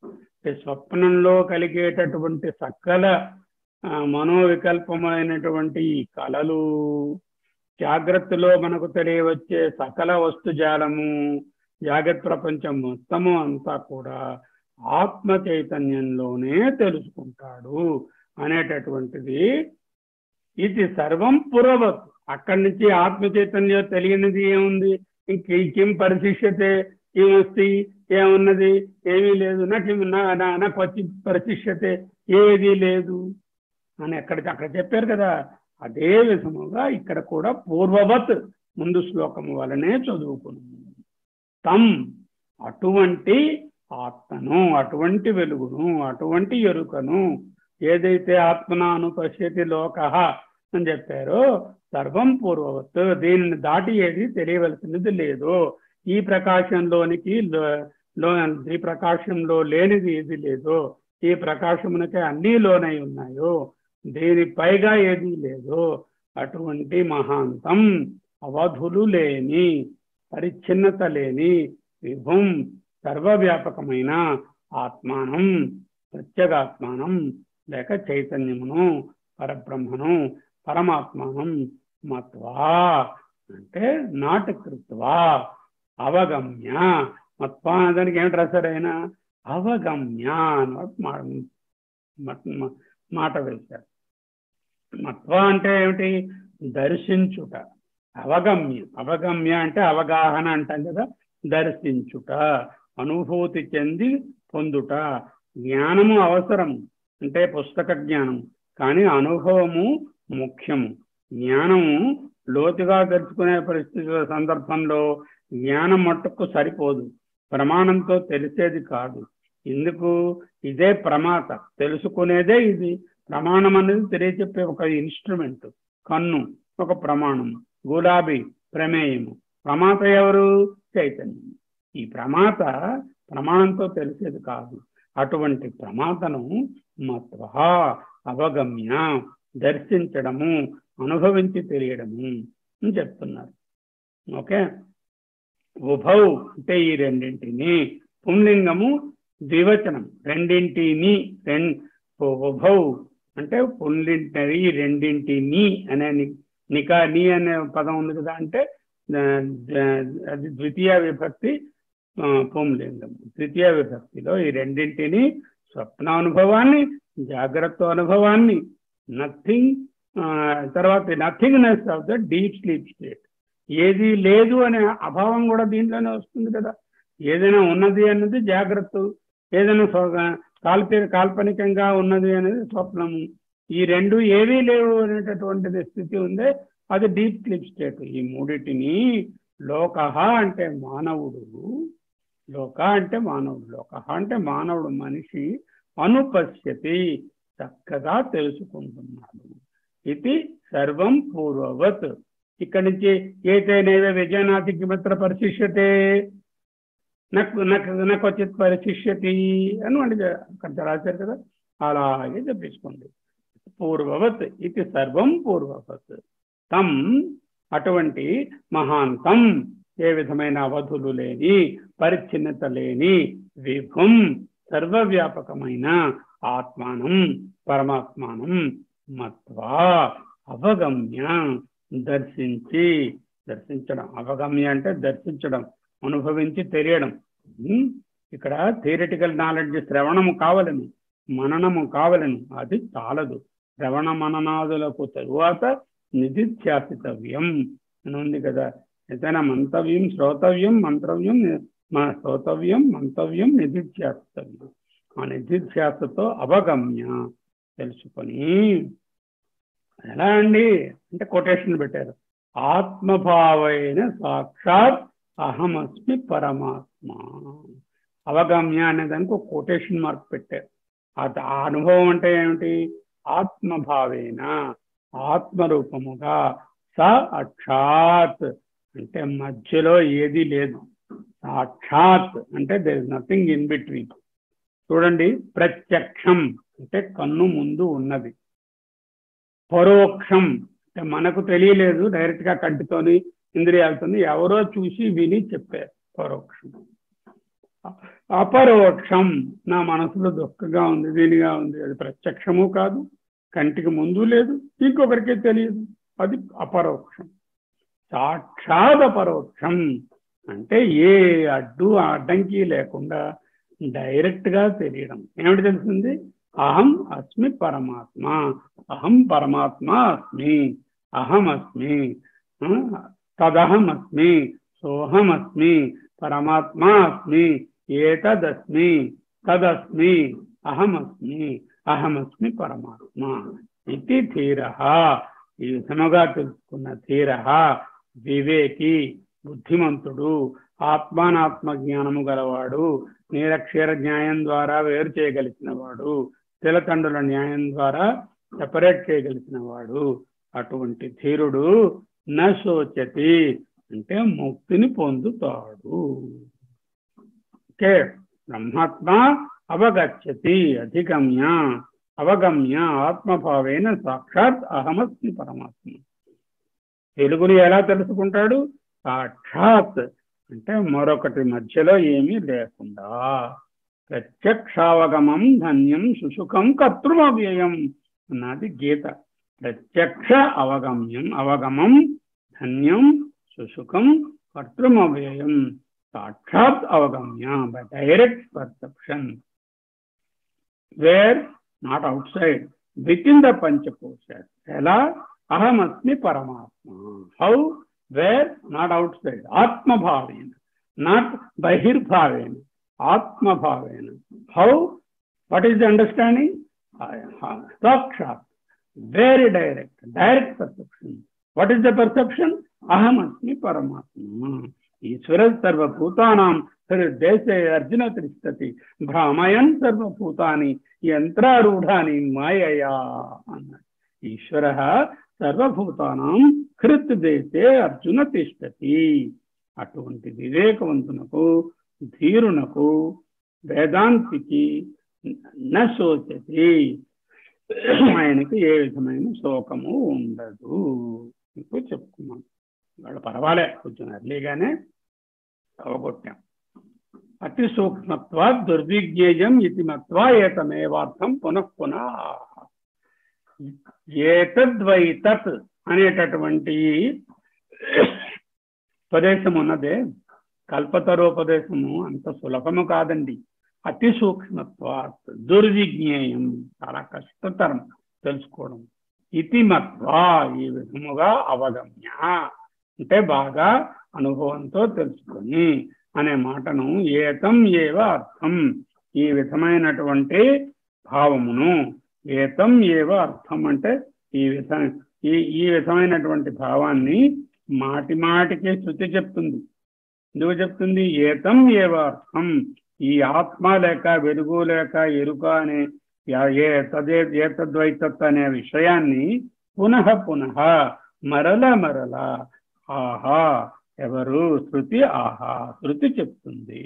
స్వప్నంలో కలిగేటటువంటి సకల మనోవికల్పమైనటువంటి ఈ కళలు జాగ్రత్తలో మనకు తెలియవచ్చే సకల వస్తుజాలము జాగ్రత్త ప్రపంచం మొత్తము అంతా కూడా ఆత్మ చైతన్యంలోనే తెలుసుకుంటాడు అనేటటువంటిది ఇది సర్వం పురవత్ అక్కడి నుంచి ఆత్మ చైతన్యం తెలియనిది ఏముంది ఇంక ఇంకేం పరిశిష్యతే ఏమొస్తాయి ఏమున్నది ఏమీ లేదు నాకు నాకు వచ్చి పరిశిష్యతే ఏది లేదు అని ఎక్కడికి అక్కడ చెప్పారు కదా అదే విధముగా ఇక్కడ కూడా పూర్వవత్ ముందు శ్లోకము వలనే చదువుకున్నాము తం అటువంటి ఆత్మను అటువంటి వెలుగును అటువంటి ఎరుకను ఏదైతే ఆత్మనాను పశ్యతి లోక అని చెప్పారో సర్వం పూర్వవత్ దీనిని దాటి ఏది తెలియవలసినది లేదు ఈ ప్రకాశంలోనికి ఈ ప్రకాశంలో లేనిది ఏది లేదో ఈ ప్రకాశమునకి అన్నీ లోనై ఉన్నాయో దేని పైగా ఏది లేదో అటువంటి మహాంతం అవధులు లేని పరిచ్ఛిన్నత లేని విభుం సర్వవ్యాపకమైన ఆత్మానం ప్రత్యేగాత్మానం లేక చైతన్యమును పరబ్రహ్మను పరమాత్మానం మత్వా అంటే నాటకృత్వా అవగమ్య మత్వా దానికి ఏమిటి రాశారు ఆయన అవగమ్య మాట వేశారు మత్వ అంటే ఏమిటి దర్శించుట అవగమ్య అవగమ్య అంటే అవగాహన అంటాం కదా దర్శించుట అనుభూతి చెంది పొందుట జ్ఞానము అవసరము అంటే పుస్తక జ్ఞానం కానీ అనుభవము ముఖ్యము జ్ఞానము లోతుగా తెలుసుకునే పరిస్థితుల సందర్భంలో జ్ఞానం మట్టుకు సరిపోదు ప్రమాణంతో తెలిసేది కాదు ఎందుకు ఇదే ప్రమాత తెలుసుకునేదే ఇది ప్రమాణం అనేది తెలియచెప్పే ఒక ఇన్స్ట్రుమెంట్ కన్ను ఒక ప్రమాణం గులాబీ ప్రమేయము ప్రమాత ఎవరు చైతన్యం ఈ ప్రమాత ప్రమాణంతో తెలిసేది కాదు అటువంటి ప్రమాతను మత్వ అవగమ్య దర్శించడము అనుభవించి తెలియడము అని చెప్తున్నారు ఓకే ఉభౌ అంటే ఈ రెండింటిని పుంలింగము ద్వివచనం రెండింటిని రెం ఉభౌ అంటే పుంలింటి రెండింటిని అనే నికా నీ అనే పదం ఉంది కదా అంటే అది ద్వితీయ విభక్తి పుంలింగం ద్వితీయ విభక్తిలో ఈ రెండింటిని స్వప్న అనుభవాన్ని జాగ్రత్త అనుభవాన్ని నథింగ్ తర్వాత nothingness of the deep sleep state ఏది లేదు అనే అభావం కూడా దీంట్లోనే వస్తుంది కదా ఏదైనా ఉన్నది అన్నది జాగ్రత్త ఏదైనా కాల్ప కాల్పనికంగా ఉన్నది అనేది స్వప్నము ఈ రెండు ఏవీ లేవు అనేటటువంటిది స్థితి ఉందే అది డీప్ స్లీప్ స్టేట్ ఈ మూడిటిని లోక అంటే మానవుడు లోక అంటే మానవుడు లోక అంటే మానవుడు మనిషి అనుపశ్యతి చక్కగా తెలుసుకుంటున్నాడు ఇది సర్వం పూర్వవత్ ఇక్కడి నుంచి ఏతైనైవ విజయనాథికి మిత్ర పరిశిష్యతే నాకు నాకు నాకు వచ్చి పరిశిష్యతి అని వండి అక్కడ రాశారు కదా అలాగే చెప్పించుకోండి పూర్వవత్ ఇది సర్వం పూర్వవత్ తం అటువంటి మహాంతం ఏ విధమైన అవధులు లేని పరిచ్ఛిన్నత లేని విభుం సర్వవ్యాపకమైన ఆత్మానం పరమాత్మానం మత్వా అవగమ్య దర్శించి దర్శించడం అవగమ్య అంటే దర్శించడం అనుభవించి తెలియడం ఇక్కడ థియరిటికల్ నాలెడ్జ్ శ్రవణము కావాలని మననము కావాలని అది చాలదు శ్రవణ మననాదులకు తరువాత నిధిధ్యాసితవ్యం అని ఉంది కదా ఏదైనా మంతవ్యం శ్రోతవ్యం మంత్రవ్యం మన శ్రోతవ్యం మంతవ్యం నిధిధ్యాసితవ్యం ఆ నిధిధ్యాసతో అవగమ్య తెలుసుకొని ఎలా అండి అంటే కొటేషన్ పెట్టారు ఆత్మభావైన సాక్షాత్ అహమస్మి పరమాత్మ అవగమ్య అనే దానికి ఒక కొటేషన్ మార్క్ పెట్టారు ఆ అనుభవం అంటే ఏమిటి ఆత్మభావేన ఆత్మరూపముగా స అక్షాత్ అంటే మధ్యలో ఏది లేదు సాక్షాత్ అంటే there is nothing in between చూడండి ప్రత్యక్షం అంటే కన్ను ముందు ఉన్నది పరోక్షం అంటే మనకు తెలియలేదు డైరెక్ట్ గా కంటితోని ఇంద్రియాలతోని ఎవరో చూసి విని చెప్పారు పరోక్షం అపరోక్షం నా మనసులో దుఃఖంగా ఉంది దీనిగా ఉంది అది ప్రత్యక్షము కాదు కంటికి ముందు లేదు ఇంకొకరికి తెలియదు అది అపరోక్షం సాక్షాత్ అపరోక్షం అంటే ఏ అడ్డు అడ్డంకి లేకుండా డైరెక్ట్ గా తెలియడం ఏమిటి తెలిసింది అహం అస్మి పరమాత్మ అహం పరమాత్మ అస్మి అహం అస్మి ఆ, తదహం అస్మి సోహం అస్మి పరమాత్మ అస్మి ఏతదస్మి తదస్మి అహమస్మి అహమస్మి పరమాత్మ ఇది ధీర ఈ విధముగా తెలుసుకున్న ధీర వివేకి బుద్ధిమంతుడు ఆత్మానాత్మ జ్ఞానము గలవాడు నీరక్షర న్యాయం ద్వారా వేరు చేయగలిగిన వాడు తిలతండుల న్యాయం ద్వారా సెపరేట్ చేయగలిగిన వాడు అటువంటి ధీరుడు నశోచతి అంటే ముక్తిని పొందుతాడు ఓకే బ్రహ్మాత్మ అవగచ్చతి అధిగమ్య అవగమ్య ఆత్మభావేన సాక్షాత్ అహమస్మి పరమాత్మ తెలుగుని ఎలా తెలుసుకుంటాడు సాక్షాత్ అంటే మరొకటి మధ్యలో ఏమీ లేకుండా ప్రత్యక్షావగమం ధన్యం సుసుఖం కర్తృమవ్యయం అన్నది గీత ప్రత్యక్ష అవగమ్యం అవగమం ధన్యం సుసుఖం కర్తృమవ్యయం సాక్షాత్ అవగమ్య by direct perception where not outside within the పంచకోశ ఎలా అహమస్మి పరమాత్మ how where not outside ఆత్మభావేన నాట్ బహిర్భావేన ఆత్మభావేన how what is the understanding సాక్షాత్ very direct direct perception what is the perception అహమస్మి పరమాత్మ ఈశ్వర సర్వభూతానాం దేశే అర్జున తిష్టతి భ్రామయన్ సర్వభూతాని యంత్రారూఢాని మాయయా అన్నాడు ఈశ్వర సర్వభూతానాం హృత్ దేశే అర్జున తిష్టతి అటువంటి వివేకవంతునకు ధీరునకు వేదాంతికి నశోచతి ఆయనకి ఏ విధమైన శోకము ఉండదు ఇప్పుడు చెప్పుకున్నాం వాళ్ళు పర్వాలే కొంచెం ఎర్లీగానే అవగొట్టాం అతి సూక్ష్మత్వ దుర్విజ్ఞేయం ఇది మత్వా ఏతమేవార్థం పునః పునః ఏతద్వై తత్ అనేటటువంటి ఉపదేశం ఉన్నదే కల్పతరోపదేశము అంత సులభము కాదండి అతి సూక్ష్మత్వ దుర్విజ్ఞేయం చాలా కష్టతరం తెలుసుకోవడం ఇతి మత్వా ఈ విధముగా అవగమ్య అంటే బాగా అనుభవంతో తెలుసుకొని అనే మాటను ఏతం ఏవ అర్థం ఈ విధమైనటువంటి భావమును ఏతం ఏవ అర్థం అంటే ఈ విధ ఈ ఈ విధమైనటువంటి భావాన్ని మాటి మాటికి శృతి చెప్తుంది ఎందుకు చెప్తుంది ఏతం ఏవ అర్థం ఈ ఆత్మ లేక వెలుగు లేక ఎరుక అనే ఏ తదే ఏతద్వైతత్ అనే విషయాన్ని పునః పునః మరల మరల ఆహా ఎవరు శృతి ఆహా శృతి చెప్తుంది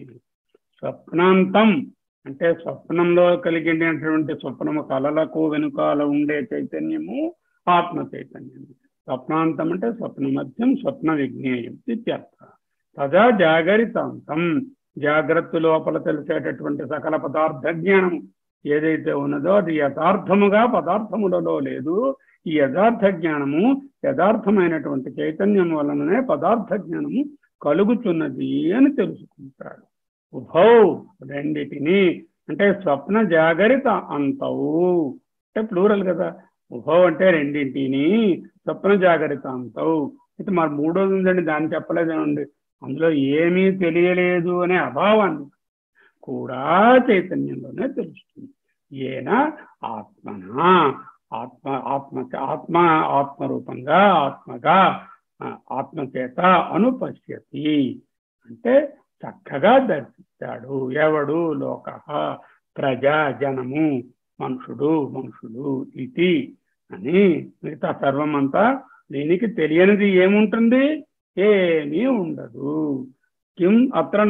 స్వప్నాంతం అంటే స్వప్నంలో కలిగినటువంటి స్వప్నము కళలకు వెనుకాల ఉండే చైతన్యము ఆత్మ చైతన్యము స్వప్నాంతం అంటే స్వప్న మధ్యం స్వప్న విజ్ఞేయం ఇత్యర్థ తదా జాగరితాంతం జాగ్రత్త లోపల తెలిసేటటువంటి సకల పదార్థ జ్ఞానం ఏదైతే ఉన్నదో అది యథార్థముగా పదార్థములలో లేదు ఈ యథార్థ జ్ఞానము యథార్థమైనటువంటి చైతన్యం వలననే పదార్థ జ్ఞానము కలుగుతున్నది అని తెలుసుకుంటాడు ఉభౌ రెండిటిని అంటే స్వప్న జాగరిత అంతవు అంటే ప్లూరల్ కదా ఉభౌ అంటే రెండింటిని స్వప్న జాగరిత అంతవు అయితే మరి మూడోది ఉందండి దాన్ని చెప్పలేదేమండి అందులో ఏమీ తెలియలేదు అనే అభావాన్ని కూడా చైతన్యంలోనే తెలుస్తుంది ఏన ఆత్మన ఆత్మ ఆత్మ ఆత్మ ఆత్మరూపంగా ఆత్మగా ఆత్మచేత అనుపశ్యతి అంటే చక్కగా దర్శిస్తాడు ఎవడు లోక ప్రజ జనము మనుషుడు మనుషుడు ఇది అని మిగతా సర్వం అంతా దీనికి తెలియనిది ఏముంటుంది ఏమీ ఉండదు కిం అత్ర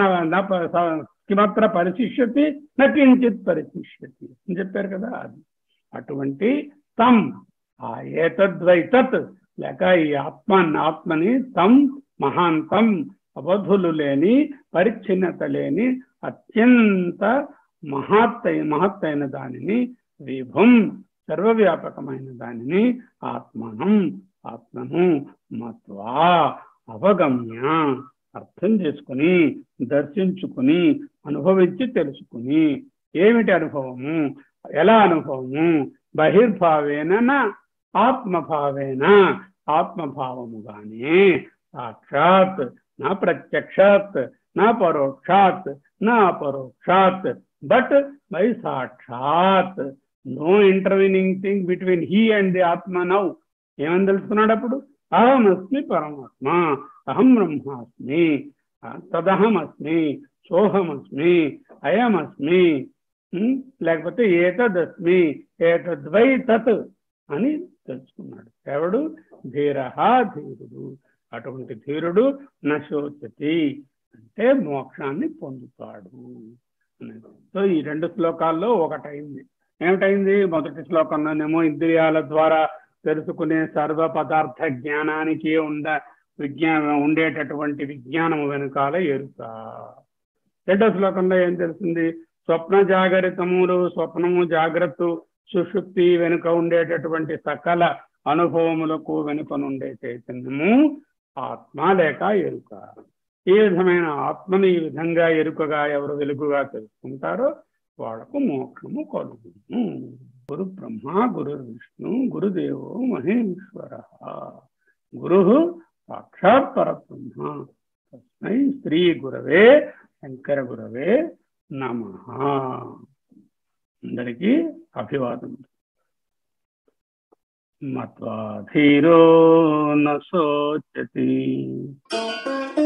కిమత్ర పరిశిష్యతి నకించిత్ పరిశిష్యతి అని చెప్పారు కదా అది అటువంటి తం ఆ ఏతద్వైతత్ లేక ఈ ఆత్మ ఆత్మని తం మహాంతం అవధులు లేని పరిచ్ఛిన్నత లేని అత్యంత మహత్తై మహత్తైన దానిని విభుం సర్వవ్యాపకమైన దానిని ఆత్మనం ఆత్మను మత్వా అవగమ్య అర్థం చేసుకుని దర్శించుకుని అనుభవించి తెలుసుకుని ఏమిటి అనుభవము ఎలా అనుభవము బహిర్భావేన ఆత్మభావేన ఆత్మభావముగానే సాక్షాత్ నా ప్రత్యక్షాత్ నా పరోక్షాత్ నా అపరోక్షాత్ బట్ బై సాక్షాత్ no intervening thing between he and the ఆత్మ నౌ ఏమని తెలుసుకున్నాడు అప్పుడు అహమస్మి పరమాత్మ అహం బ్రహ్మాస్మి తదహమస్మి సోహమస్మి అయమస్మి ఉమ్, లేకపోతే ఏతదస్మి ఏతద్వై తత్ అని తెలుసుకున్నాడు ఎవడు ధీర ధీరుడు అటువంటి ధీరుడు నశోచతి అంటే మోక్షాన్ని పొందుతాడు అనేది సో ఈ రెండు శ్లోకాల్లో ఒకటైంది ఏమిటైంది మొదటి శ్లోకంలోనేమో ఇంద్రియాల ద్వారా తెలుసుకునే సర్వ పదార్థ జ్ఞానానికి ఉండ విజ్ఞానం ఉండేటటువంటి విజ్ఞానము వెనుకాల ఎరుక రెండో శ్లోకంలో ఏం తెలిసింది స్వప్న జాగరితములు స్వప్నము జాగ్రత్త సుషుప్తి వెనుక ఉండేటటువంటి సకల అనుభవములకు వెనుకనుండే చైతన్యము ఆత్మ లేక ఎరుక ఈ విధమైన ఆత్మను ఈ విధంగా ఎరుకగా ఎవరు వెలుగుగా తెలుసుకుంటారో వాళ్ళకు మోక్షము కలుగును గురు బ్రహ్మ గురు విష్ణు గురుదేవో మహేశ్వర గురు సాక్షాత్ పరబ్రహ్మ తస్మై శ్రీ గురవే శంకర గురవే నమ అందరికీ అభివాదం మత్వా ధీరో న శోచతి